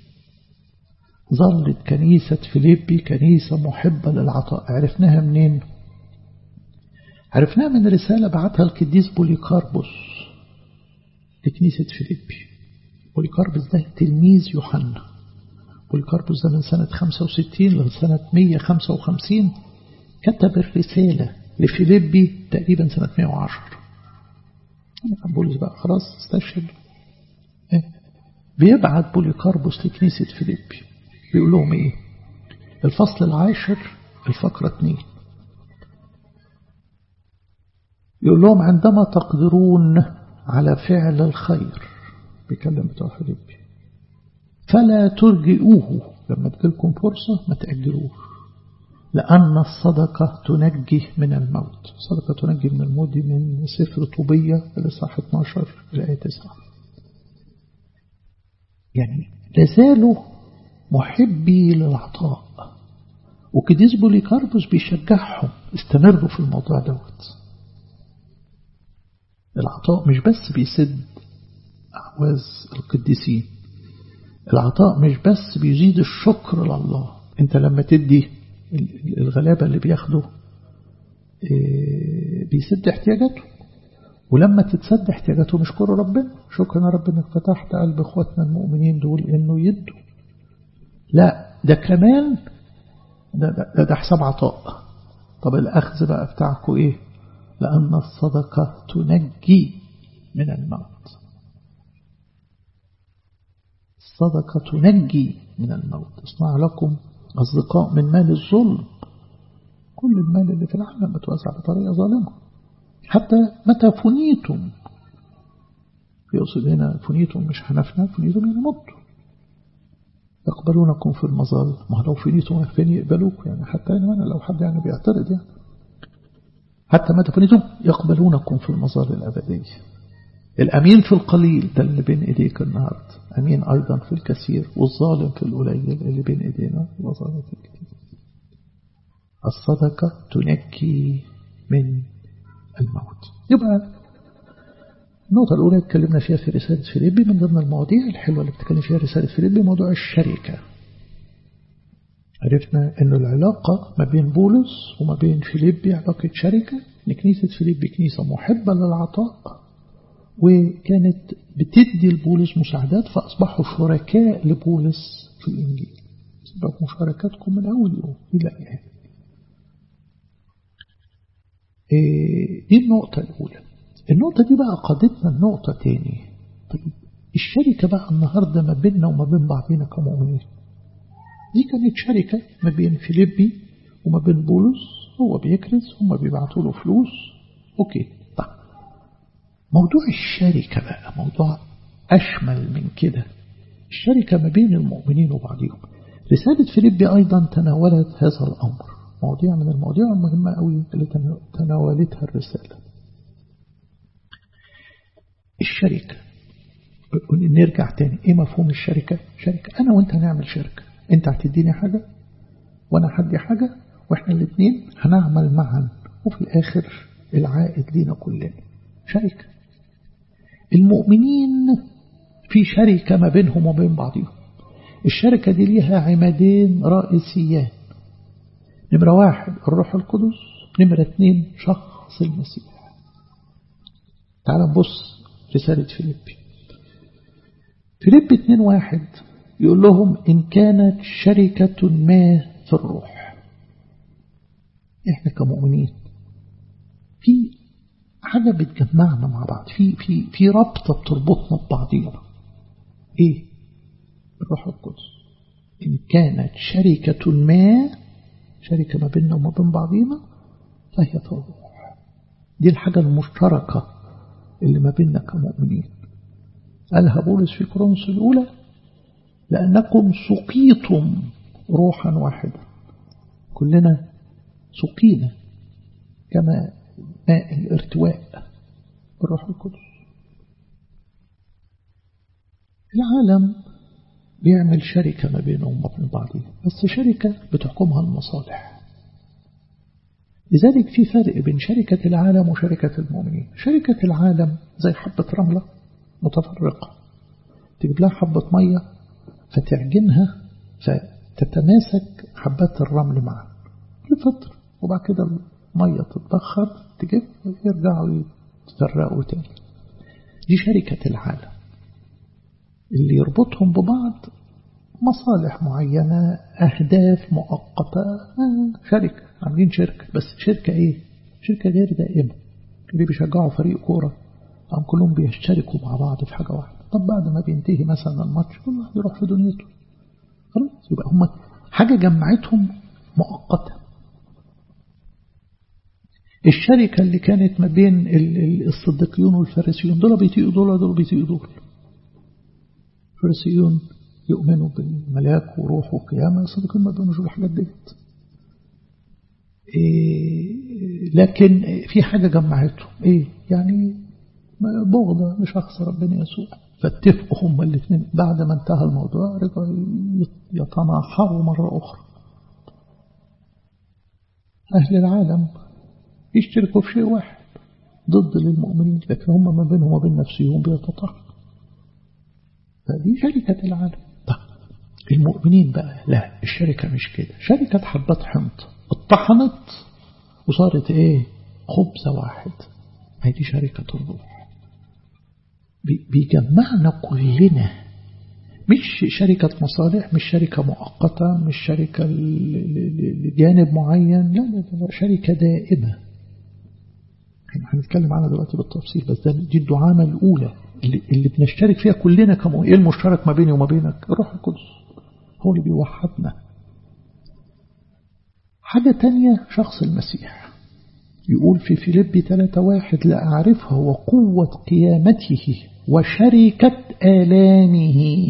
ظلت كنيسة فيليبي كنيسة محبة للعطاء عرفناها منين عرفناها من رسالة بعتها القديس بوليكاربوس لكنيسة فيليبي بوليكاربوس ده تلميذ يوحنا بوليكاربوس ده من سنة 65 لسنة 155 كتب الرسالة لفيليبي تقريبا سنة 110 أنا بولس بقى خلاص استشهد إيه؟ بيبعت بوليكاربوس لكنيسة فيليبي بيقول لهم إيه الفصل العاشر الفقرة 2 يقول لهم عندما تقدرون على فعل الخير بيكلم بتوع فيليبي فلا ترجئوه لما تجيلكم فرصة ما تأجلوه لأن الصدقة تنجي من الموت الصدقة تنجي من الموت دي من سفر طوبية الإصحاح 12 الآية 9 يعني لازالوا محبي للعطاء وكديس بوليكاربوس بيشجعهم استمروا في الموضوع دوت العطاء مش بس بيسد أعواز القديسين العطاء مش بس بيزيد الشكر لله انت لما تدي الغلابة اللي بياخده بيسد احتياجاته ولما تتسد احتياجاته نشكر ربنا شكرا يا رب انك فتحت قلب اخواتنا المؤمنين دول انه يدوا لا ده كمان ده, ده, ده حساب عطاء طب الأخذ بقى بتاعكم إيه لأن الصدقة تنجي من الموت الصدقة تنجي من الموت اصنع لكم أصدقاء من مال الظلم كل المال اللي في العالم بتوزع بطريقة ظالمة حتى متى فنيتم يقصد هنا فنيتم مش حنفنا فنيتم يعني متوا يقبلونكم في المظال ما لو فنيتم فين يقبلوك يعني حتى أنا لو حد يعني بيعترض يعني حتى متى فنيتم يقبلونكم في المظال الأبدية الأمين في القليل ده اللي بين إيديك النهاردة أمين أيضا في الكثير والظالم في القليل اللي بين إيدينا وظالم في الكثير الصدقة تنجي من الموت يبقى النقطة الأولى اتكلمنا فيها في رسالة فيليبي من ضمن المواضيع الحلوة اللي بتتكلم فيها رسالة فيليبي موضوع الشركة عرفنا أن العلاقة ما بين بولس وما بين فيليبي علاقة شركة إن كنيسة فيليبي كنيسة محبة للعطاء وكانت بتدي لبولس مساعدات فأصبحوا شركاء لبولس في الإنجيل سبب مشاركاتكم من أول يوم إلى الآن دي النقطة الأولى النقطة دي بقى قادتنا النقطة تاني طيب الشركة بقى النهاردة ما بيننا وما بين بعضنا كمؤمنين دي كانت شركة ما بين فيليبي وما بين بولس هو بيكرز هم بيبعتوا له فلوس أوكي طيب موضوع الشركة بقى موضوع أشمل من كده الشركة ما بين المؤمنين وبعضهم رسالة فيليبي أيضا تناولت هذا الأمر مواضيع من المواضيع المهمة قوي اللي تناولتها الرسالة الشركة نرجع تاني ايه مفهوم الشركة شركة انا وانت هنعمل شركة انت هتديني حاجة وانا هدي حاجة واحنا الاثنين هنعمل معا وفي الاخر العائد لينا كلنا شركة المؤمنين في شركة ما بينهم وبين بعضهم الشركة دي ليها عمادين رئيسيان نمرة واحد الروح القدس نمرة اثنين شخص المسيح تعال نبص رسالة فيليبي فيليبي اتنين واحد يقول لهم إن كانت شركة ما في الروح إحنا كمؤمنين في حاجة بتجمعنا مع بعض في في في رابطة بتربطنا ببعضينا إيه الروح القدس إن كانت شركة ما شركة ما بيننا وما بين بعضينا فهي في الروح دي الحاجة المشتركة اللي ما بيننا كمؤمنين قالها بولس في كورنثوس الأولى لأنكم سقيتم روحا واحدا كلنا سقينا كما ماء الارتواء بالروح القدس العالم بيعمل شركة ما بينهم وبين بعضهم بس شركة بتحكمها المصالح لذلك في فرق بين شركة العالم وشركة المؤمنين شركة العالم زي حبة رملة متفرقة تجيب لها حبة مية فتعجنها فتتماسك حبات الرمل معا لفترة وبعد كده مية تتبخر تجف يرجعوا يتفرقوا تاني دي شركة العالم اللي يربطهم ببعض مصالح معينة أهداف مؤقتة شركة عاملين شركة بس شركة إيه شركة غير دائمة اللي بيشجعوا فريق كورة أم كلهم بيشتركوا مع بعض في حاجة واحدة طب بعد ما بينتهي مثلا الماتش كل واحد يروح في دنيته خلاص يبقى هم حاجة جمعتهم مؤقتة الشركة اللي كانت ما بين الصديقيون والفارسيون دول بيطيقوا دول دول بيطيقوا دول الفارسيون يؤمنوا بالملاك وروح وقيامة الصديقيون ما بيؤمنوش بالحاجات ديت إيه لكن في حاجة جمعتهم ايه يعني بغضة لشخص ربنا يسوع فاتفقوا هم الاثنين بعد ما انتهى الموضوع رجعوا يتناحروا مرة أخرى أهل العالم يشتركوا في شيء واحد ضد للمؤمنين لكن هم ما بينهم وبين نفسهم بيتطهروا فدي شركة العالم طب المؤمنين بقى لا الشركة مش كده شركة حبات حنطة اتطحنت وصارت ايه خبزة واحد هي دي شركة الروح بيجمعنا كلنا مش شركة مصالح مش شركة مؤقتة مش شركة لجانب معين لا لا لا شركة دائمة هنتكلم عنها دلوقتي بالتفصيل بس ده دي الدعامة الأولى اللي, اللي بنشترك فيها كلنا كمؤمنين ايه المشترك ما بيني وما بينك الروح القدس هو اللي بيوحدنا حاجة تانية شخص المسيح يقول في فيليب 3 واحد لأعرفها وقوة قيامته وشركة آلامه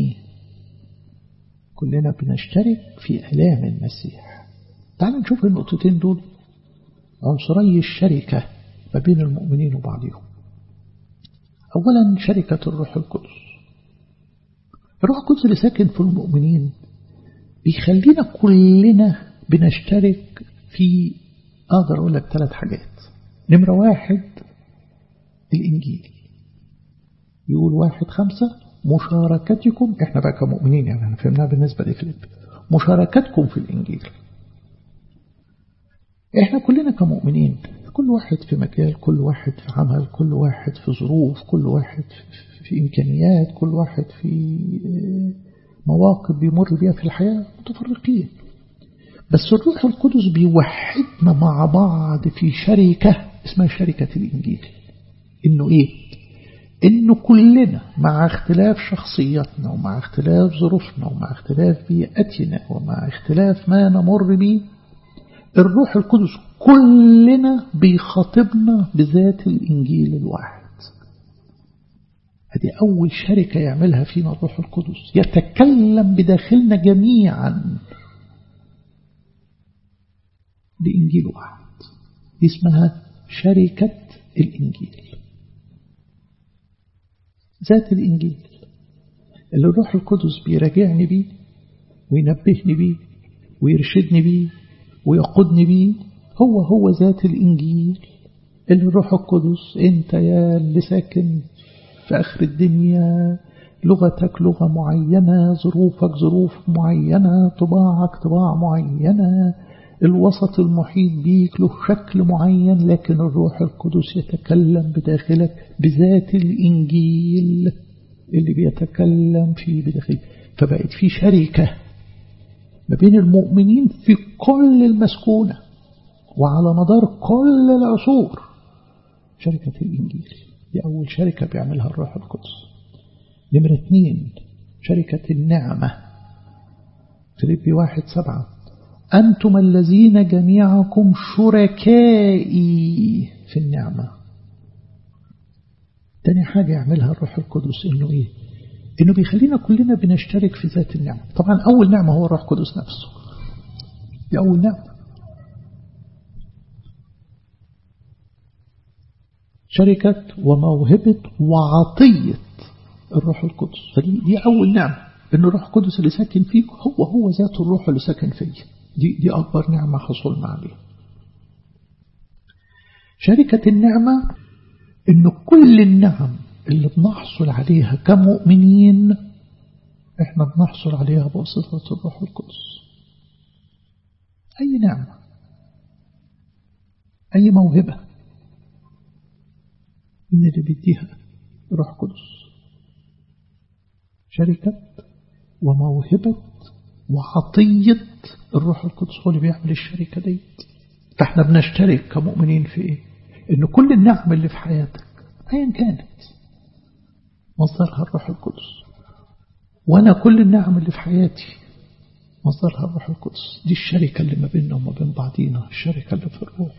كلنا بنشترك في آلام المسيح تعال نشوف النقطتين دول عنصري الشركة ما بين المؤمنين وبعضهم أولا شركة الروح القدس الروح القدس اللي ساكن في المؤمنين بيخلينا كلنا بنشترك في أقدر أقول لك ثلاث حاجات نمرة واحد الإنجيل يقول واحد خمسة مشاركتكم احنا بقى كمؤمنين يعني احنا فهمناها بالنسبة لفليب مشاركتكم في الإنجيل احنا كلنا كمؤمنين كل واحد في مجال كل واحد في عمل كل واحد في ظروف كل واحد في إمكانيات كل واحد في مواقف بيمر بيها في الحياة متفرقين بس الروح القدس بيوحدنا مع بعض في شركة اسمها شركة الإنجيل إنه إيه إنه كلنا مع اختلاف شخصياتنا ومع اختلاف ظروفنا ومع اختلاف بيئتنا ومع اختلاف ما نمر به الروح القدس كلنا بيخاطبنا بذات الإنجيل الواحد هذه أول شركة يعملها فينا الروح القدس يتكلم بداخلنا جميعا بإنجيل واحد دي اسمها شركة الإنجيل ذات الإنجيل اللي الروح القدس بيراجعني بيه وينبهني بيه ويرشدني بيه ويقودني بيه هو هو ذات الإنجيل اللي الروح القدس انت يا اللي ساكن في آخر الدنيا لغتك لغة معينة ظروفك ظروف معينة طباعك طباع معينة الوسط المحيط بيك له شكل معين لكن الروح القدس يتكلم بداخلك بذات الإنجيل اللي بيتكلم فيه بداخلك فبقت في شركة ما بين المؤمنين في كل المسكونة وعلى مدار كل العصور شركة الإنجيل دي أول شركة بيعملها الروح القدس نمرة اثنين شركة النعمة فيليبي واحد سبعة أنتم الذين جميعكم شركائي في النعمة تاني حاجة يعملها الروح القدس إنه إيه إنه بيخلينا كلنا بنشترك في ذات النعمة طبعا أول نعمة هو الروح القدس نفسه دي أول نعمة شركة وموهبة وعطية الروح القدس فدي دي أول نعمة إن الروح القدس اللي ساكن فيك هو هو ذات الروح اللي ساكن فيك دي, دي أكبر نعمة حصلنا عليها شركة النعمة إن كل النعم اللي بنحصل عليها كمؤمنين إحنا بنحصل عليها بواسطة الروح القدس أي نعمة أي موهبة من اللي بيديها روح قدس شركة وموهبة وعطية الروح القدس هو اللي بيعمل الشركة دي فاحنا بنشترك كمؤمنين في ايه ان كل النعم اللي في حياتك ايا كانت مصدرها الروح القدس وانا كل النعم اللي في حياتي مصدرها الروح القدس دي الشركة اللي ما بيننا وما بين بعضينا الشركة اللي في الروح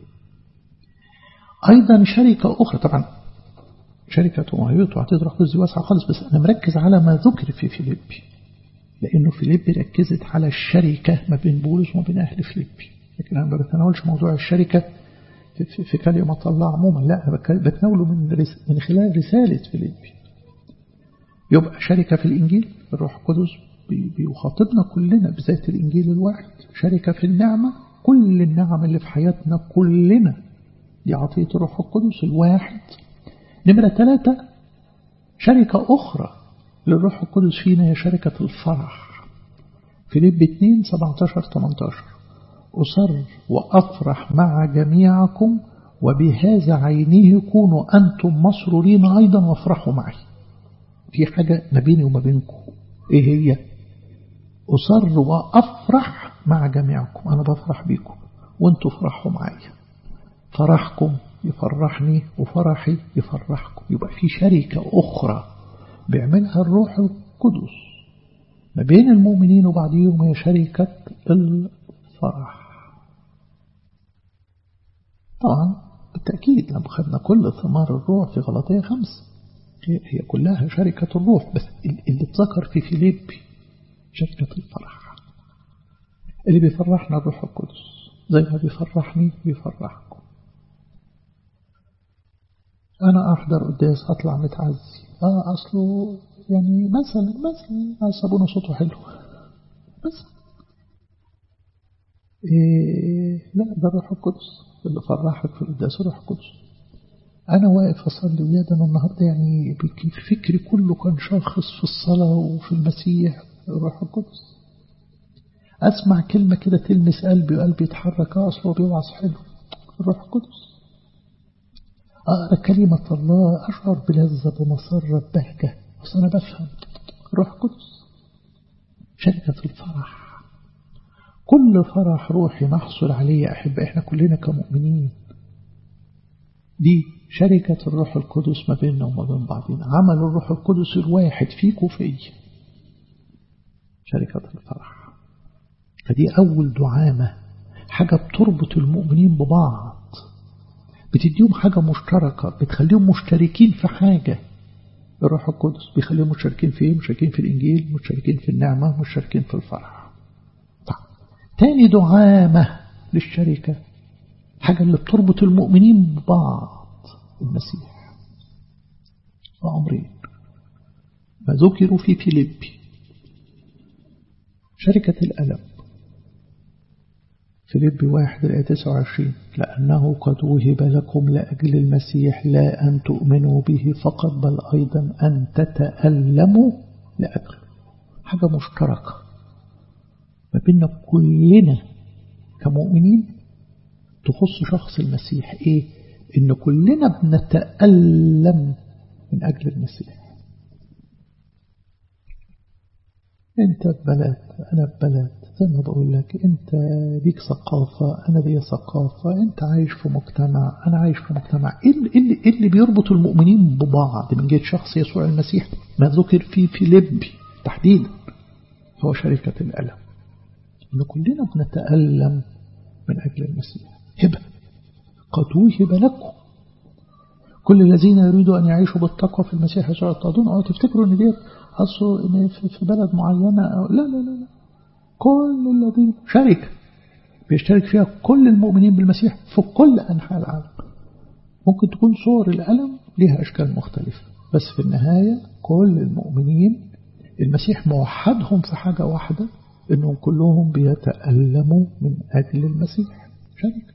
أيضا شركة أخرى طبعا شركة ومهيوت وعطية روح القدس دي واسعة خالص بس أنا مركز على ما ذكر في فيليبي لأنه فيليبي ركزت على الشركة ما بين بولس وما بين أهل فيليبي لكن أنا ما بتناولش موضوع الشركة في, في, في كلمة الله عموما لا أنا بتناوله من, من خلال رسالة فيليبي يبقى شركة في الإنجيل الروح القدس بيخاطبنا كلنا بذات الإنجيل الواحد شركة في النعمة كل النعم اللي في حياتنا كلنا دي عطية الروح القدس الواحد نمرة ثلاثة شركة أخرى للروح القدس فينا هي شركة الفرح فيليب 2 17 18 أصر وأفرح مع جميعكم وبهذا عينه كونوا أنتم مسرورين أيضا وافرحوا معي في حاجة ما بيني وما بينكم إيه هي أصر وأفرح مع جميعكم أنا بفرح بيكم وانتوا فرحوا معايا فرحكم يفرحني وفرحي يفرحكم يبقى في شركة أخرى بيعملها الروح القدس ما بين المؤمنين وبعضهم هي شركة الفرح طبعا بالتأكيد لما خدنا كل ثمار الروح في غلطية خمس هي كلها شركة الروح بس اللي اتذكر في فيليبي شركة الفرح اللي بيفرحنا الروح القدس زي ما بيفرحني بيفرحكم أنا أحضر قداس أطلع متعزي آه أصله يعني مثلا مثلا صابونه صوته حلو بس إيه لا ده الروح القدس اللي فرحك في القداس الروح القدس أنا واقف أصلي ويا ده أنا النهاردة يعني فكري كله كان شاخص في الصلاة وفي المسيح الروح القدس أسمع كلمة كده تلمس قلبي وقلبي يتحرك أصله بيوعظ حلو الروح القدس أقرأ كلمة الله أشعر بلذة بمسرة بهجة بس أنا بفهم الروح القدس شركة الفرح كل فرح روحي نحصل عليه يا أحب إحنا كلنا كمؤمنين دي شركة الروح القدس ما بيننا وما بين بعضنا عمل الروح القدس الواحد فيك وفي شركة الفرح فدي أول دعامة حاجة بتربط المؤمنين ببعض بتديهم حاجة مشتركة بتخليهم مشتركين في حاجة الروح القدس بيخليهم مشتركين في ايه مشتركين في الإنجيل مشتركين في النعمة مشتركين في الفرح طيب. تاني دعامة للشركة حاجة اللي بتربط المؤمنين ببعض المسيح وأمرين ما ذكروا في فيليبي شركة الألم فيليبي واحد الآية 29 لأنه قد وهب لكم لأجل المسيح لا أن تؤمنوا به فقط بل أيضا أن تتألموا لأجله حاجة مشتركة ما بيننا كلنا كمؤمنين تخص شخص المسيح إيه إن كلنا بنتألم من أجل المسيح أنت ببلد أنا ببلد زي ما بقول لك أنت ليك ثقافة أنا ليا ثقافة أنت عايش في مجتمع أنا عايش في مجتمع إيه اللي, إيه اللي بيربط المؤمنين ببعض من جهة شخص يسوع المسيح ما ذكر فيه في لبي تحديدا هو شركة الألم إن كلنا بنتألم من أجل المسيح هبة قد وهب لكم كل الذين يريدوا أن يعيشوا بالتقوى في المسيح يسوع التعدون أو تفتكروا أن دي أصله في بلد معينة أو لا لا لا كل الذين شركة بيشترك فيها كل المؤمنين بالمسيح في كل أنحاء العالم ممكن تكون صور الألم لها أشكال مختلفة بس في النهاية كل المؤمنين المسيح موحدهم في حاجة واحدة إنهم كلهم بيتألموا من أجل المسيح شركة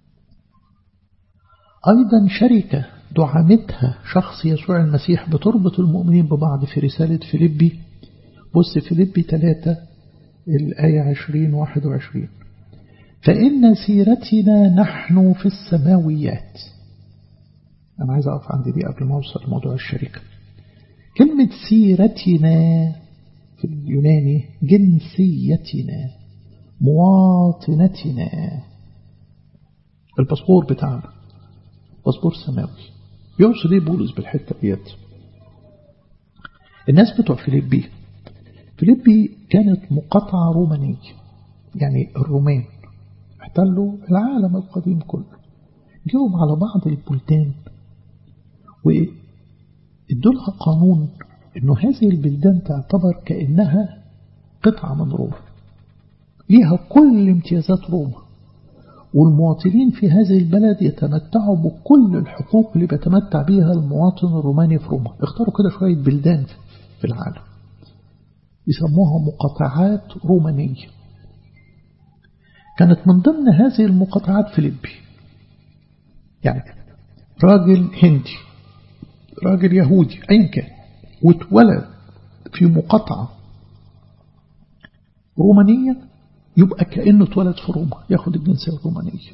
أيضا شركة دعمتها شخص يسوع المسيح بتربط المؤمنين ببعض في رسالة فيليبي بص فيليبي 3 الآية 20 21 فإن سيرتنا نحن في السماويات أنا عايز أقف عند دي قبل ما أوصل لموضوع الشركة كلمة سيرتنا في اليوناني جنسيتنا مواطنتنا الباسبور بتاعنا باسبور سماوي يقصد ايه بولس بالحته ديت الناس بتوع فيليبي فيليبي كانت مقاطعة رومانية يعني الرومان احتلوا العالم القديم كله جاهم على بعض البلدان وادولها قانون انه هذه البلدان تعتبر كأنها قطعة من روما ليها كل امتيازات روما والمواطنين في هذه البلد يتمتعوا بكل الحقوق اللي بيتمتع بها المواطن الروماني في روما اختاروا كده شوية بلدان في العالم يسموها مقاطعات رومانية كانت من ضمن هذه المقاطعات فيليبي يعني راجل هندي راجل يهودي أيا كان واتولد في مقاطعة رومانية يبقى كأنه اتولد في روما ياخد الجنسية الرومانية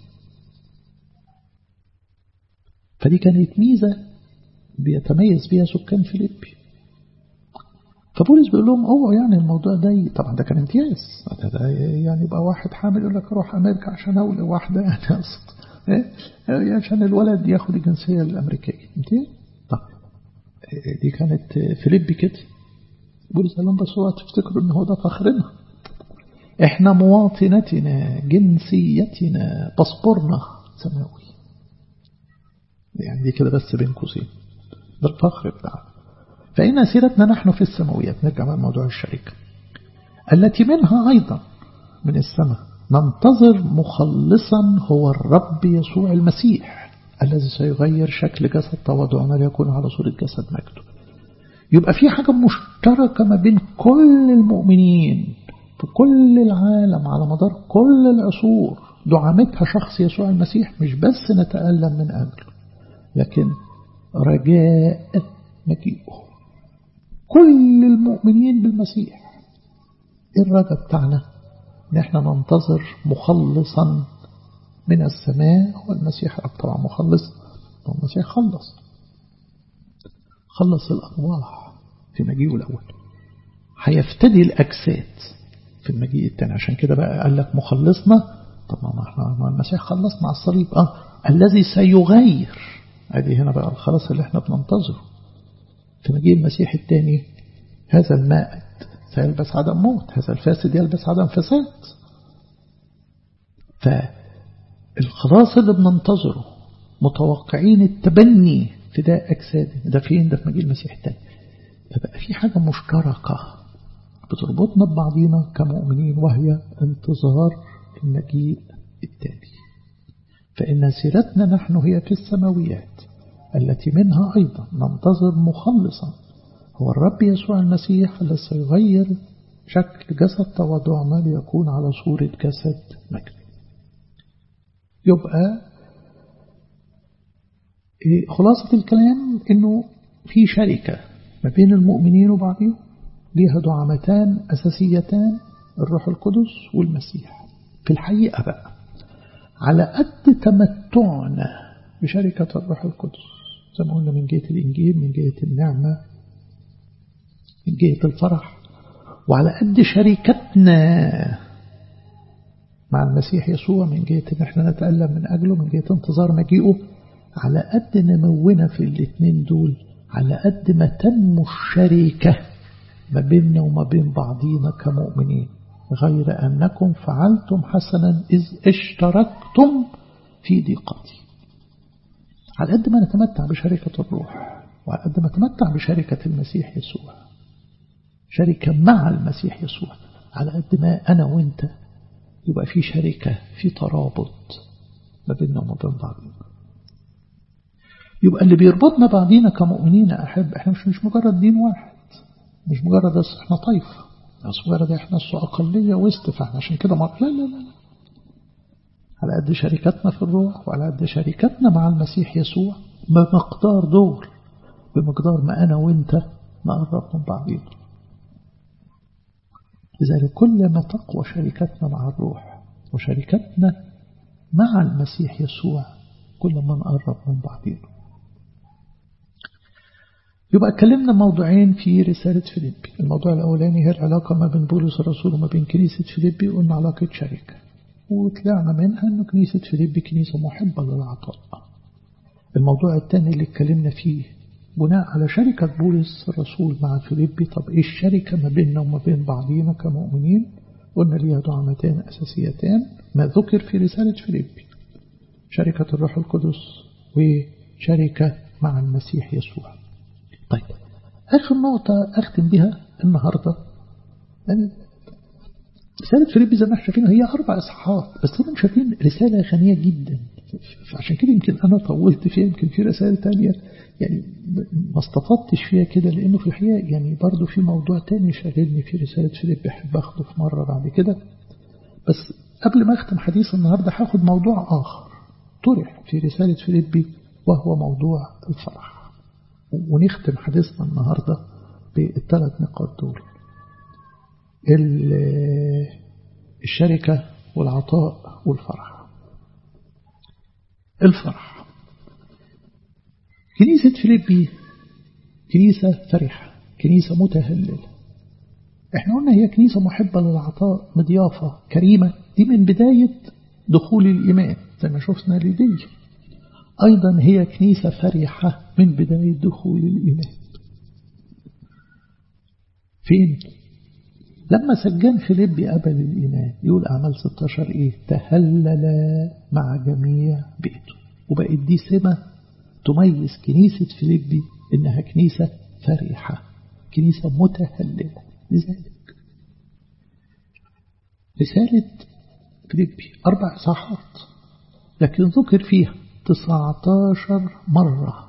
فدي كانت ميزة بيتميز بها سكان فيليبي فبولس بيقول لهم اوعوا يعني الموضوع ده طبعا ده كان امتياز ده, ده يعني يبقى واحد حامل يقول لك اروح امريكا عشان اولى واحده يعني اقصد إيه؟ عشان الولد ياخد الجنسيه الامريكيه امتياز طب دي كانت فيليبي كده بولس قال لهم بس هو تفتكروا ان هو ده فخرنا احنا مواطنتنا جنسيتنا باسبورنا سماوي يعني دي كده بس بين قوسين ده الفخر بتاعنا فإن سيرتنا نحن في السماويات نرجع بقى موضوع الشركة التي منها أيضا من السماء ننتظر مخلصا هو الرب يسوع المسيح الذي سيغير شكل جسد تواضعنا ليكون على صورة جسد مجده يبقى في حاجة مشتركة ما بين كل المؤمنين في كل العالم على مدار كل العصور دعمتها شخص يسوع المسيح مش بس نتألم من أجله لكن رجاء مجيئه كل المؤمنين بالمسيح الرجاء بتاعنا ان احنا ننتظر مخلصا من السماء والمسيح طبعا مخلص والمسيح خلص خلص الأرواح في مجيئه الأول هيفتدي الأجساد في المجيء الثاني عشان كده بقى قال لك مخلصنا طب ما احنا المسيح خلصنا على الصليب اه الذي سيغير ادي هنا بقى الخلاص اللي احنا بننتظره في مجيء المسيح الثاني هذا المائت سيلبس عدم موت هذا الفاسد يلبس عدم فساد فالخلاص اللي بننتظره متوقعين التبني فداء أجساد ده فين ده في مجيء المسيح الثاني فبقى في حاجة مشتركة بتربطنا ببعضينا كمؤمنين وهي انتظار المجيء التالي فإن سيرتنا نحن هي في السماويات التي منها أيضا ننتظر مخلصا هو الرب يسوع المسيح الذي سيغير شكل جسد تواضعنا ليكون على صورة جسد مجد يبقى خلاصة الكلام انه في شركة ما بين المؤمنين وبعضهم ليها دعامتان أساسيتان الروح القدس والمسيح في الحقيقة بقى على قد تمتعنا بشركة الروح القدس زي ما قلنا من جهة الإنجيل من جهة النعمة من جهة الفرح وعلى قد شركتنا مع المسيح يسوع من جهة ان احنا نتألم من أجله من جهة انتظار مجيئه على قد نمونا في الاثنين دول على قد ما تنمو الشركة ما بيننا وما بين بعضينا كمؤمنين غير أنكم فعلتم حسنا إذ اشتركتم في ضيقتي على قد ما نتمتع بشركة الروح وعلى قد ما نتمتع بشركة المسيح يسوع شركة مع المسيح يسوع على قد ما أنا وإنت يبقى في شركة في ترابط ما بيننا وما بين بعضنا يبقى اللي بيربطنا بعضينا كمؤمنين أحب احنا مش مش مجرد دين واحد مش مجرد احنا طائفة مش مجرد احنا أقلية وسط فاحنا عشان كده مر... لا لا لا على قد شركتنا في الروح وعلى قد شركتنا مع المسيح يسوع بمقدار دول بمقدار ما أنا وإنت نقرب من بعضينا لذلك كل ما تقوى شركتنا مع الروح وشركتنا مع المسيح يسوع كل ما نقرب من بعضنا يبقى اتكلمنا موضوعين في رسالة فيليبي الموضوع الأولاني هي العلاقة ما بين بولس الرسول وما بين كنيسة فيليبي قلنا علاقة شركة وطلعنا منها أن كنيسة فيليبي كنيسة محبة للعطاء الموضوع الثاني اللي اتكلمنا فيه بناء على شركة بولس الرسول مع فيليبي طب إيه الشركة ما بيننا وما بين بعضينا كمؤمنين قلنا ليها دعمتان أساسيتان ما ذكر في رسالة فيليبي شركة الروح القدس وشركة مع المسيح يسوع طيب آخر نقطة أختم بها النهاردة يعني رسالة فيليبي زي ما احنا شايفين هي أربع إصحاحات بس طبعا شايفين رسالة غنية جدا فعشان كده يمكن أنا طولت فيها يمكن في رسائل تانية يعني ما استفدتش فيها كده لأنه في الحقيقة يعني برضو في موضوع تاني شاغلني في رسالة فيليبي أحب أخده في مرة بعد كده بس قبل ما أختم حديث النهاردة هاخد موضوع آخر طرح في رسالة فيليبي وهو موضوع الفرح ونختم حديثنا النهاردة بالثلاث نقاط دول الشركة والعطاء والفرح الفرح كنيسة فيليبي كنيسة فرحة كنيسة متهللة احنا قلنا هي كنيسة محبة للعطاء مضيافة كريمة دي من بداية دخول الإيمان زي ما شفنا لدي أيضا هي كنيسة فرحة من بداية دخول الإيمان فين؟ لما سجان فيليبي قبل الإيمان يقول أعمال 16 إيه تهلل مع جميع بيته وبقت دي سمة تميز كنيسة فيليبي إنها كنيسة فرحة كنيسة متهللة لذلك رسالة فيليبي أربع صحات لكن ذكر فيها 19 مرة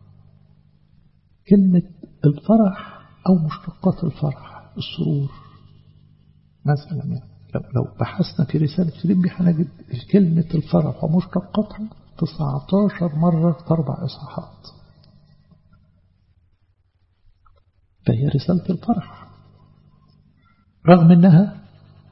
كلمة الفرح أو مشتقات الفرح السرور مثلا يعني لو, لو بحثنا في رسالة فيليبي هنجد كلمة الفرح ومشتقاتها 19 مرة في أربع إصحاحات فهي رسالة الفرح رغم أنها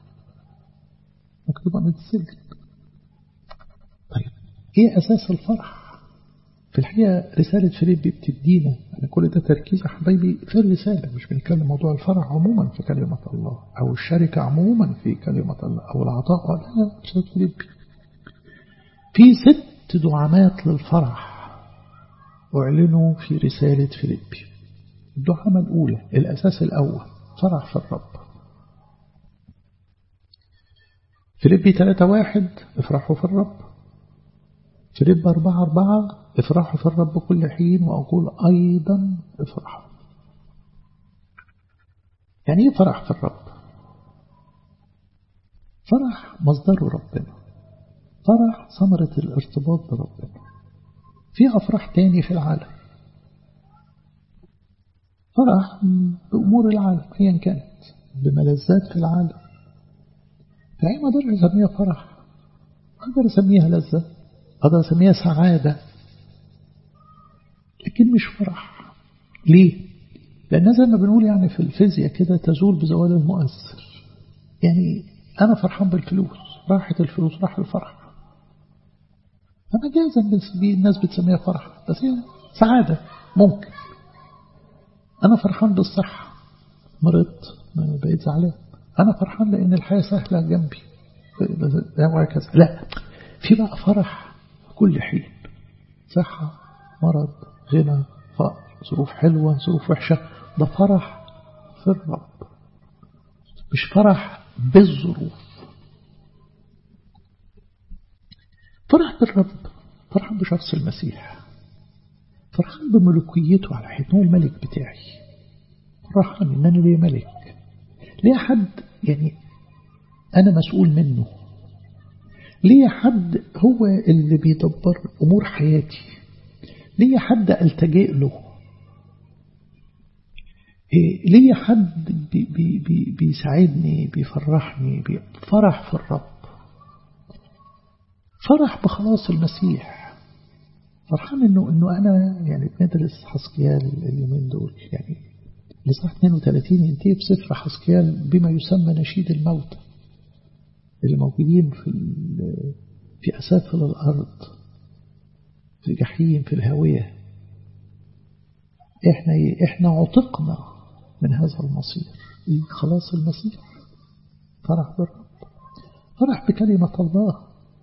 مكتوبة من السجن طيب إيه أساس الفرح في الحقيقة رسالة فيليبي بتدينا أنا كل ده تركيز يا حبايبي في الرسالة مش بنتكلم موضوع الفرح عموما في كلمة الله أو الشركة عموما في كلمة الله أو العطاء لا رسالة فيليبي في ست دعامات للفرح أعلنوا في رسالة فيليبي الدعامة الأولى الأساس الأول فرح في الرب فيليبي 3 واحد افرحوا في الرب فيليب أربعة أربعة افرحوا في الرب كل حين وأقول أيضا افرحوا يعني ايه فرح في الرب فرح مصدره ربنا فرح ثمرة الارتباط بربنا في أفراح تاني في العالم فرح بأمور العالم أيا كانت بملذات في العالم فأي ما أقدر أسميها فرح أقدر أسميها لذة أقدر أسميها سعادة لكن مش فرح ليه؟ لأن زي ما بنقول يعني في الفيزياء كده تزول بزوال المؤثر يعني أنا فرحان بالفلوس راحت الفلوس راح الفرح فمجازا الناس بتسميها فرح بس هي سعادة ممكن أنا فرحان بالصحة مرضت بقيت زعلان أنا فرحان لأن الحياة سهلة جنبي وهكذا لا في بقى فرح كل حين صحة مرض غنى فقر ظروف حلوة ظروف وحشة ده فرح في الرب مش فرح بالظروف فرح بالرب فرحان بشخص المسيح فرحان بملكيته على حيث هو الملك بتاعي فرحان ان انا ليه ملك ليه حد يعني انا مسؤول منه ليه حد هو اللي بيدبر امور حياتي ليه حد التجئ له إيه ليه حد بي بي بي بيساعدني بيفرحني فرح في الرب فرح بخلاص المسيح فرحان انه انه انا يعني بندرس حسكيال اليومين دول يعني لصح 32 ينتهي بسفر حسكيال بما يسمى نشيد الموت اللي موجودين في في أسافل الأرض في الجحيم في الهوية إحنا إحنا عتقنا من هذا المصير خلاص المسيح فرح بالرب فرح بكلمة الله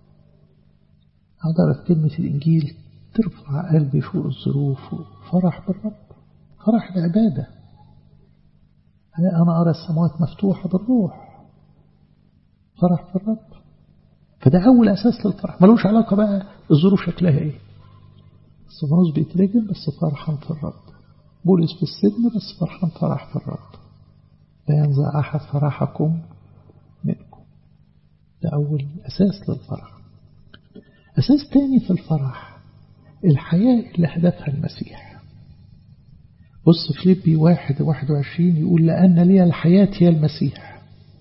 أقدر في كلمة الإنجيل ترفع قلبي فوق الظروف فرح بالرب فرح العبادة أنا أرى السماوات مفتوحة بالروح فرح بالرب فده أول أساس للفرح ملوش علاقة بقى الظروف شكلها إيه الصفانوس بيترجم بس فرحان في الرب بولس في السجن بس فرحان فرح في الرب لا ينزع أحد فرحكم منكم ده أول أساس للفرح أساس تاني في الفرح الحياة اللي هدفها المسيح بص فيليبي واحد واحد وعشرين يقول لأن لي الحياة هي المسيح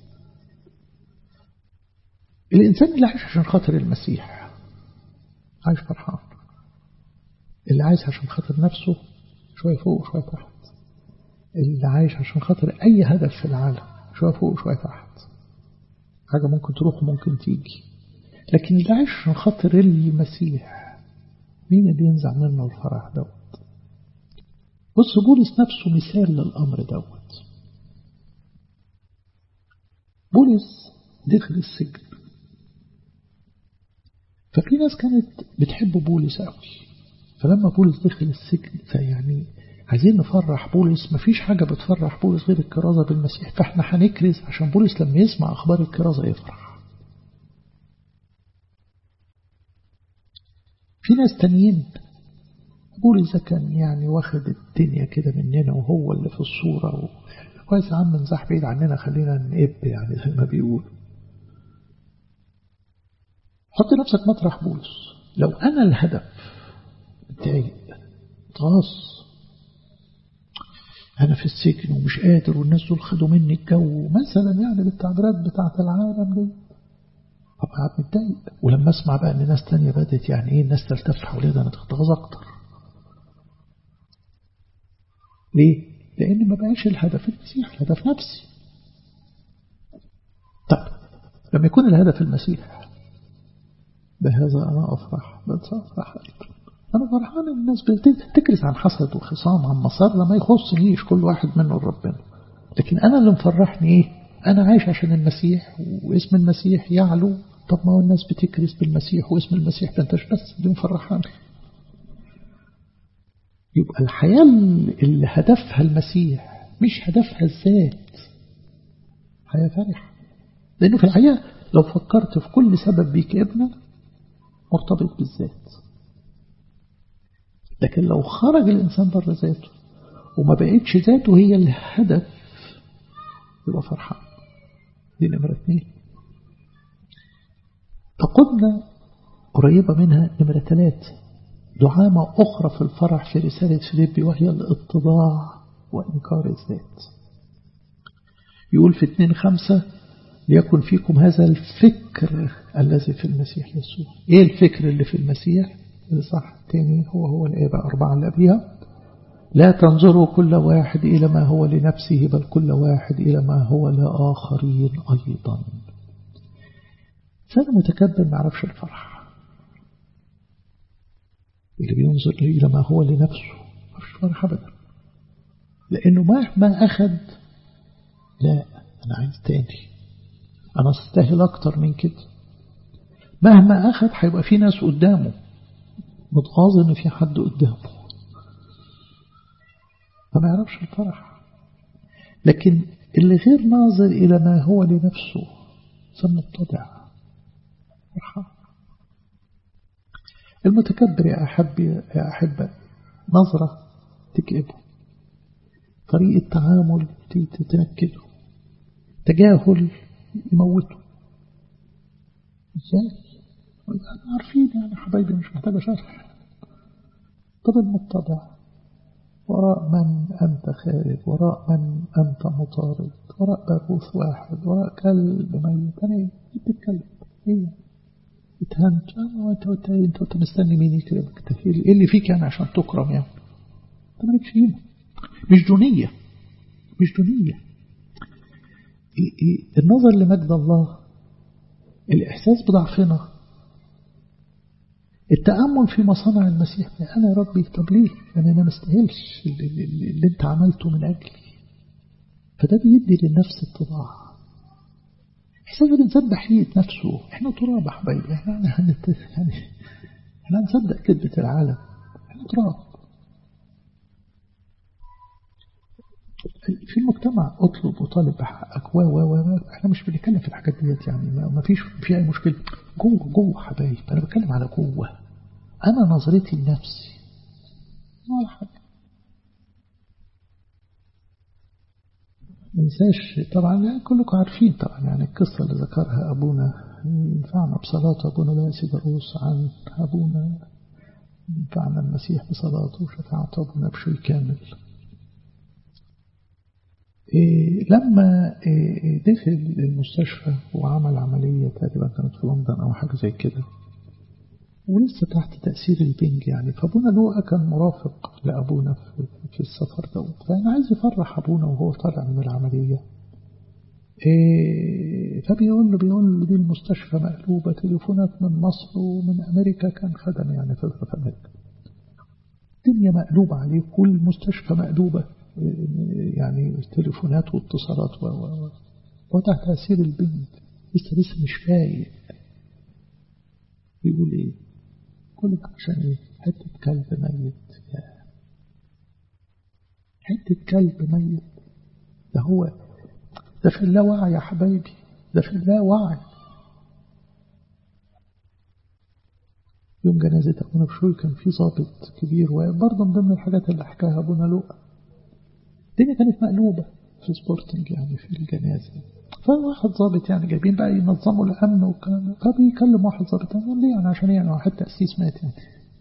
الإنسان اللي عايش عشان خاطر المسيح عايش فرحان اللي عايش عشان خاطر نفسه شوية فوق شوية تحت اللي عايش عشان خاطر أي هدف في العالم شوية فوق شوية تحت حاجة ممكن تروح وممكن تيجي لكن اللي عايش عشان خاطر المسيح مين اللي ينزع منه الفرح دوت بص بولس نفسه مثال للأمر دوت بولس دخل السجن ففي ناس كانت بتحب بولس قوي فلما بولس دخل السجن فيعني عايزين نفرح بولس مفيش حاجة بتفرح بولس غير الكرازة بالمسيح فاحنا هنكرز عشان بولس لما يسمع أخبار الكرازة يفرح في ناس تانيين بولس كان يعني واخد الدنيا كده مننا وهو اللي في الصورة و... كويس يا عم نزاح بعيد عننا خلينا نقب يعني زي ما بيقولوا حط نفسك مطرح بولس لو أنا الهدف متضايق خلاص أنا في السجن ومش قادر والناس دول خدوا مني الجو مثلا يعني بالتعبيرات بتاعة العالم دي أبقى متضايق ولما أسمع بقى إن ناس تانية بدأت يعني إيه الناس تلتف حواليها ده أنا تغتغظ أكتر ليه؟ لأن ما بقاش الهدف المسيح الهدف نفسي طيب لما يكون الهدف المسيح بهذا أنا أفرح بس أفرح أيضا أنا فرحان الناس بتكرس عن حسد وخصام عن مسار ما يخصنيش كل واحد منه لربنا لكن أنا اللي مفرحني إيه أنا عايش عشان المسيح واسم المسيح يعلو طب ما هو الناس بتكرس بالمسيح واسم المسيح فانتش بس دي مفرحان يبقى الحياة اللي هدفها المسيح مش هدفها الذات حياة فرحة لأنه في الحياة لو فكرت في كل سبب بيك ابنة مرتبط بالذات لكن لو خرج الإنسان بره ذاته وما بقتش ذاته هي الهدف يبقى فرحان دي نمرة اثنين تقودنا قريبة منها نمرة ثلاثة دعامة أخرى في الفرح في رسالة فيليبي وهي الاتضاع وإنكار الذات يقول في اتنين خمسة ليكن فيكم هذا الفكر الذي في المسيح يسوع ايه الفكر اللي في المسيح صح تاني هو هو الآية أربعة اللي قبلها لا تنظروا كل واحد إلى ما هو لنفسه بل كل واحد إلى ما هو لآخرين أيضا فأنا متكبر ما عرفش الفرح اللي بينظر إلى ما هو لنفسه ما فيش فرح أبدا لأنه مهما أخذ لا أنا عايز تاني أنا أستاهل أكتر من كده مهما أخذ هيبقى في ناس قدامه متغاظ إن في حد قدامه فما يعرفش الفرح لكن اللي غير ناظر إلى ما هو لنفسه سمتضع فرحان المتكبر يا أحب يا أحبة نظرة تكئبه طريقة تعامل تنكده تجاهل يموته ازاي عارفين يعني حبايبي مش محتاجة شرح طب المتضع وراء من أنت خارج وراء من أنت مطارد وراء باروث واحد وراء كلب ميت أنا إيه بتتكلم إيه اتهنت وانت وانت انت انت مستني مين يكرمك ايه اللي فيك يعني عشان تكرم يعني انت مالكش قيمه مش دونيه مش دونيه النظر لمجد الله الإحساس بضعفنا التأمل في مصانع المسيح أنا يا ربي طب ليه أنا أنا ما استاهلش اللي, اللي أنت عملته من أجلي فده بيدي للنفس اتضاع إحساس الإنسان بحية نفسه إحنا تراب حبايبي إحنا يعني إحنا هنصدق كذبة العالم إحنا تراب في المجتمع اطلب وطالب بحقك و و و احنا مش بنتكلم في الحاجات ديت يعني ما فيش في اي مشكله جوه جوه حبايب انا بتكلم على جوه انا نظرتي لنفسي ولا حاجه ما ننساش طبعا كلكم عارفين طبعا يعني القصه اللي ذكرها ابونا ينفعنا بصلاه ابونا لا سيدروس عن ابونا ينفعنا المسيح بصلاته وشفاعة ابونا بشوي كامل إيه لما إيه دخل المستشفى وعمل عملية تقريبا كانت في لندن أو حاجة زي كده ولسه تحت تأثير البنج يعني فأبونا لوقا كان مرافق لأبونا في السفر ده فأنا عايز يفرح أبونا وهو طالع من العملية إيه فبيقول له بيقول له دي المستشفى مقلوبة تليفونات من مصر ومن أمريكا كان خدم يعني في أمريكا الدنيا مقلوبة عليه كل مستشفى مقلوبة يعني تليفونات واتصالات و و وتحت تأثير البنت لسه لسه مش فايق بيقول ايه كل ده عشان ايه حتة كلب ميت حتة كلب ميت ده هو ده في اللاوعي يا حبايبي ده في اللاوعي يوم جنازة أبونا بشوي كان في ضابط كبير وبرضه من ضمن الحاجات اللي حكاها أبونا لؤى الدنيا كانت مقلوبة في سبورتنج يعني في الجنازة فواحد ضابط يعني جايبين بقى ينظموا الأمن والكلام فبيكلم واحد ضابط قال ليه يعني عشان يعني واحد تأسيس مات يعني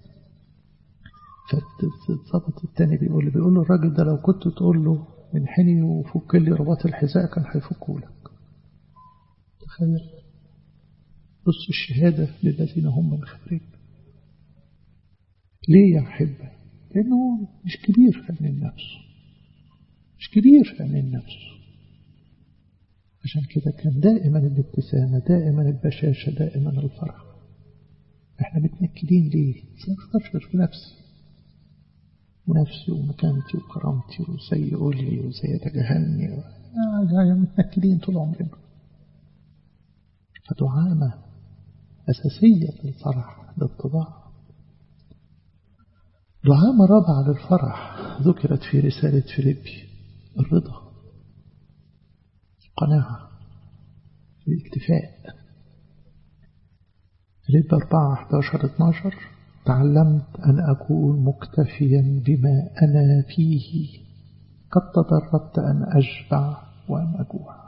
فالضابط التاني بيقول له بيقول له الراجل ده لو كنت تقول له انحني وفك لي رباط الحذاء كان هيفكه لك تخيل بص الشهادة للذين هم من خارج ليه يا أحبة لأنه مش كبير في علم النفس مش كبير في علم النفس عشان كده كان دائما الابتسامة دائما البشاشة دائما الفرح احنا متنكدين ليه سنفكر في نفسي ونفسي ومكانتي وكرامتي وزي يقول لي وزي يتجاهلني يعني متنكدين طول عمرنا فدعامة أساسية للفرح للطباع دعامة رابعة للفرح ذكرت في رسالة فيليبي الرضا القناعة الاكتفاء فيليبي 4 11 12 تعلمت أن أكون مكتفيا بما أنا فيه قد تدربت أن أشبع وأن أجوع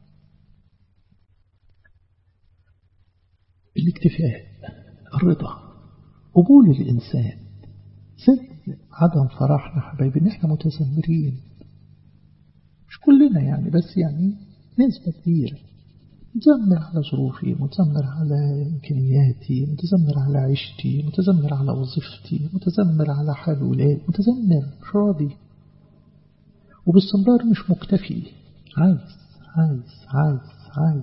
الاكتفاء الرضا قبول الإنسان سر عدم فرحنا حبايبي ان احنا متذمرين مش كلنا يعني بس يعني نسبة كبيرة متذمر على ظروفي متذمر على إمكانياتي متذمر على عيشتي متذمر على وظيفتي متذمر على حال ولاد متذمر مش راضي وباستمرار مش مكتفي عايز عايز عايز عايز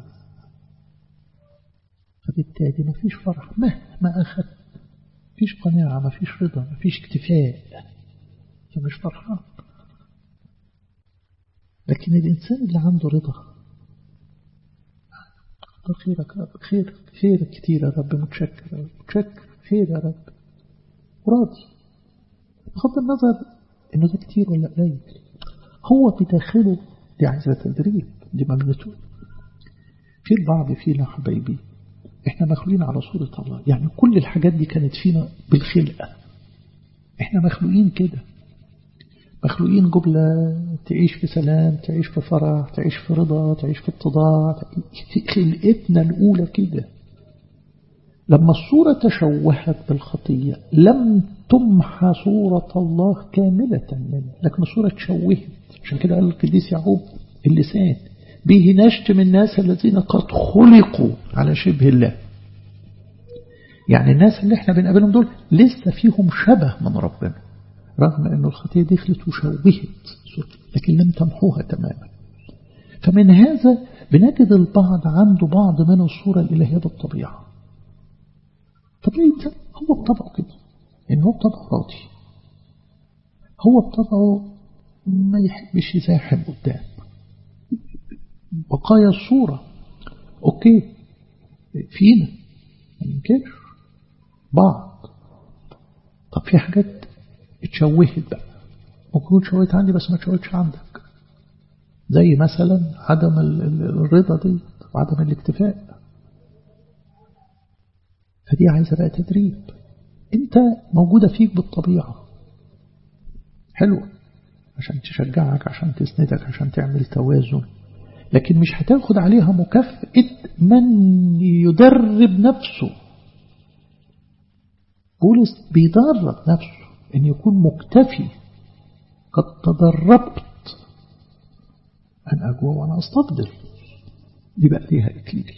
فبالتالي مفيش فرح مهما أخذت مفيش قناعة مفيش رضا مفيش اكتفاء فمش فرحان لكن الإنسان اللي عنده رضا خيرك يا رب خير خير كتير يا رب متشكر يا رب متشكر خير يا رب وراضي بغض النظر انه ده كتير ولا قليل هو بداخله دي عايزة تدريب دي مملته في البعض فينا حبايبي احنا مخلوقين على صورة الله يعني كل الحاجات دي كانت فينا بالخلقة احنا مخلوقين كده مخلوقين قبل تعيش في سلام تعيش في فرح تعيش في رضا تعيش في اتضاع في خلقتنا الأولى كده لما الصورة تشوهت بالخطية لم تمحى صورة الله كاملة منه لكن الصورة تشوهت عشان كده قال القديس يعقوب اللسان به نشتم الناس الذين قد خلقوا على شبه الله يعني الناس اللي احنا بنقابلهم دول لسه فيهم شبه من ربنا رغم أن الخطية دخلت وشوهت لكن لم تمحوها تماما فمن هذا بنجد البعض عنده بعض من الصورة الإلهية بالطبيعة طبيعي هو بطبعه كده إن هو بطبعه راضي هو بطبعه ما يحبش يزاحم قدام بقايا الصورة أوكي فينا ما ننكرش بعض طب في حاجات اتشوهت بقى ممكن تكون اتشوهت عندي بس ما اتشوهتش عندك زي مثلا عدم الرضا دي وعدم الاكتفاء فدي عايزة بقى تدريب انت موجودة فيك بالطبيعة حلوة عشان تشجعك عشان تسندك عشان تعمل توازن لكن مش هتاخد عليها مكافأة من يدرب نفسه بولس بيدرب نفسه ان يكون مكتفي قد تدربت أن أجوى وأنا أستقبل دي بقى ليها إكليل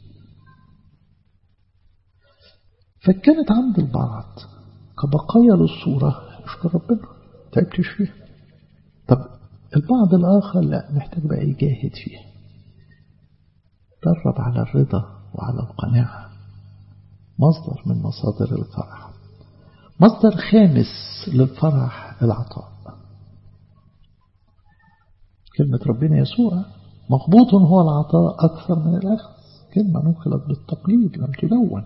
فكانت عند البعض كبقايا للصورة اشكر ربنا تعبتش فيها طب البعض الآخر لا محتاج بقى يجاهد فيها درب على الرضا وعلى القناعة مصدر من مصادر الفرح مصدر خامس للفرح العطاء كلمة ربنا يسوع مخبوط هو العطاء أكثر من الأخذ كلمة نقلت بالتقليد لم تدون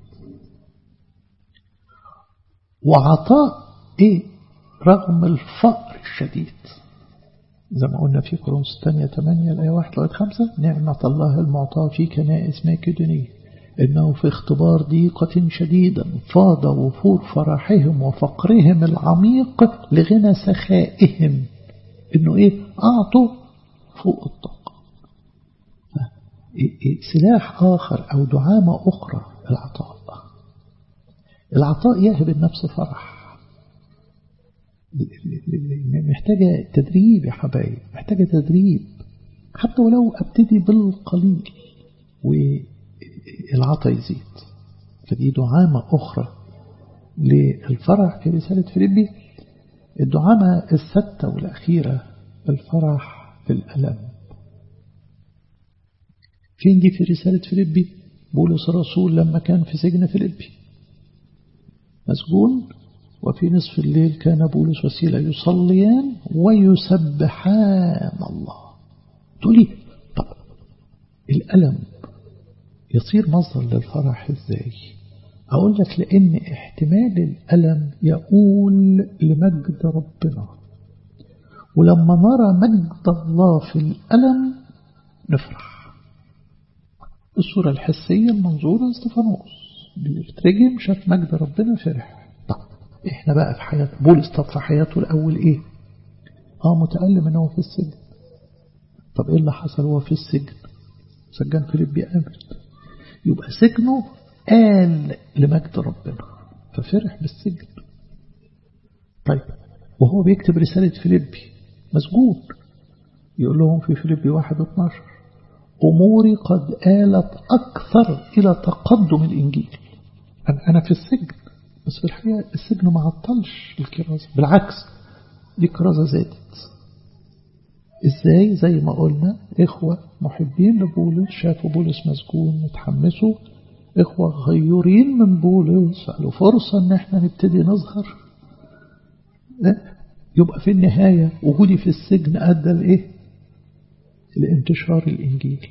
وعطاء إيه رغم الفقر الشديد زي ما قلنا في كورنثوس الثانية 8 الآية 1 لغاية 5 نعمة الله المعطاة في كنائس ماكدونية إنه في اختبار ضيقة شديدة فاض وفور فرحهم وفقرهم العميق لغنى سخائهم إنه إيه أعطوا فوق الطاقة سلاح آخر أو دعامة أخرى العطاء العطاء يهب النفس فرح محتاجة تدريب يا حبايب محتاجة تدريب حتى ولو أبتدي بالقليل والعطاء يزيد فدي دعامة أخرى للفرح في رسالة فيليبي الدعامة الستة والأخيرة الفرح في الألم فين دي في رسالة فيليبي بولس الرسول لما كان في سجن فيليبي مسجون وفي نصف الليل كان بولس وسيلة يصليان ويسبحان الله تقولي طب الألم يصير مصدر للفرح ازاي أقول لك لأن احتمال الألم يقول لمجد ربنا ولما نرى مجد الله في الألم نفرح الصورة الحسية المنظورة استفانوس بيترجم شاف مجد ربنا فرح طب احنا بقى في حياة بولس طب في حياته الأول ايه اه متألم ان هو في السجن طب ايه اللي حصل هو في السجن سجان فيليب آمن يبقى سجنه قال لمجد ربنا ففرح بالسجن طيب وهو بيكتب رسالة فيليبي مسجون يقول لهم في فيليبي واحد 12 أموري قد آلت أكثر إلى تقدم الإنجيل أنا في السجن بس في الحقيقة السجن ما عطلش الكرازة بالعكس دي كرازة زادت إزاي زي ما قلنا إخوة محبين لبولس شافوا بولس مسجون متحمسوا إخوة غيورين من بولس قالوا فرصة إن إحنا نبتدي نظهر يبقى في النهاية وجودي في السجن أدى لإيه لانتشار الإنجيل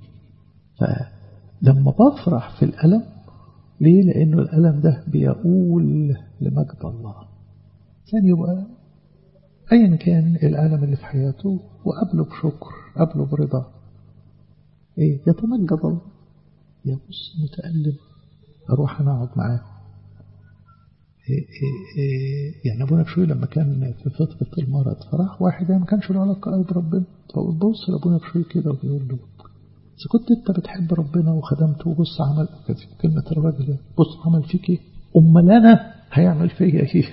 فلما بفرح في الألم ليه لأنه الألم ده بيقول لمجد الله ثاني يبقى أيا كان الألم اللي في حياته وقبله بشكر قبله برضا إيه يتمجد الله يبص متألم أروح أنا أقعد معاه إيه إيه إيه يعني أبونا بشوي لما كان في فترة المرض فراح واحد ما كانش له علاقة قوي بربنا فقول بص لأبونا بشوي كده وبيقول له إذا كنت أنت بتحب ربنا وخدمته وبص عمل كلمة الراجل بص عمل فيك إيه أمال أنا هيعمل فيا إيه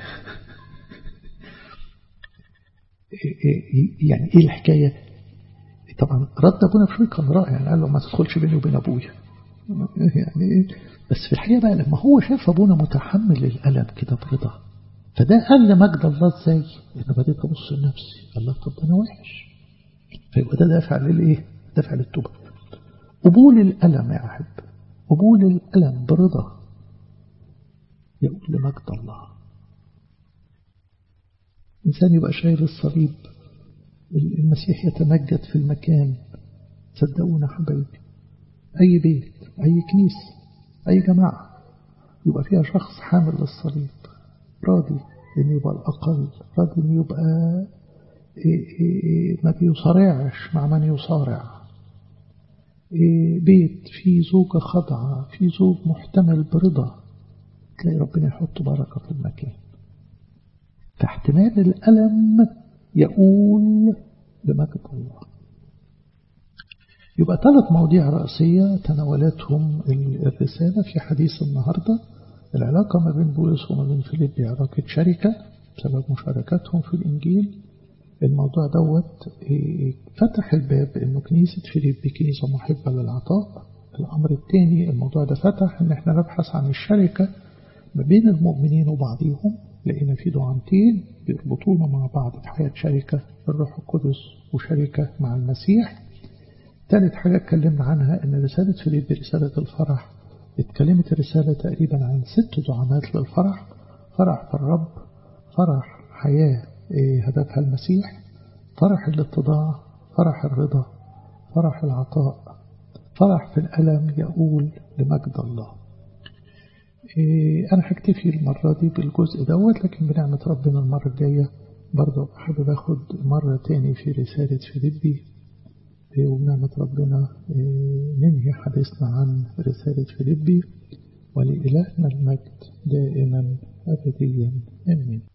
يعني إيه الحكاية طبعا رد أبونا بشوي كان رائع يعني قال له ما تدخلش بيني وبين أبويا يعني بس في الحقيقة بقى لما هو شاف أبونا متحمل الألم كده برضا فده قال لمجد الله ازاي انه بديت ابص لنفسي الله طب انا وحش فيبقى ده دافع للإيه؟ دافع للتوبة قبول الألم يا أحب قبول الألم برضا يقول لمجد الله إنسان يبقى شايل الصليب المسيح يتمجد في المكان صدقونا حبايبي أي بيت أي كنيسة أي جماعة يبقى فيها شخص حامل للصليب راضي إن يبقى الأقل راضي إن يبقى إيه إيه إيه ما بيصارعش مع من يصارع بيت فيه زوجة خضعة فيه زوج محتمل برضا تلاقي ربنا يحط بركة في المكان فاحتمال الألم يقول لمجد الله يبقى ثلاث مواضيع رئيسية تناولتهم الرسالة في حديث النهاردة العلاقة ما بين بولس وما بين فيليبي علاقة شركة بسبب مشاركتهم في الإنجيل الموضوع دوت فتح الباب انه كنيسة فيليبي كنيسة محبة للعطاء الأمر الثاني الموضوع ده فتح ان احنا نبحث عن الشركة ما بين المؤمنين وبعضهم لقينا في دعامتين بيربطونا مع بعض في حياة شركة الروح القدس وشركة مع المسيح ثالث حاجة اتكلمنا عنها ان رسالة فيليبي رسالة الفرح اتكلمت الرسالة تقريبا عن ست دعامات للفرح فرح في الرب فرح حياة هدفها المسيح فرح الاتضاع فرح الرضا فرح العطاء فرح في الألم يقول لمجد الله أنا هكتفي المرة دي بالجزء دوت لكن بنعمة ربنا المرة الجاية برضه حابب أخد مرة تاني في رسالة فيليبي وبنعمة ربنا ننهي حديثنا عن رسالة فيليبي ولإلهنا المجد دائما أبديا آمين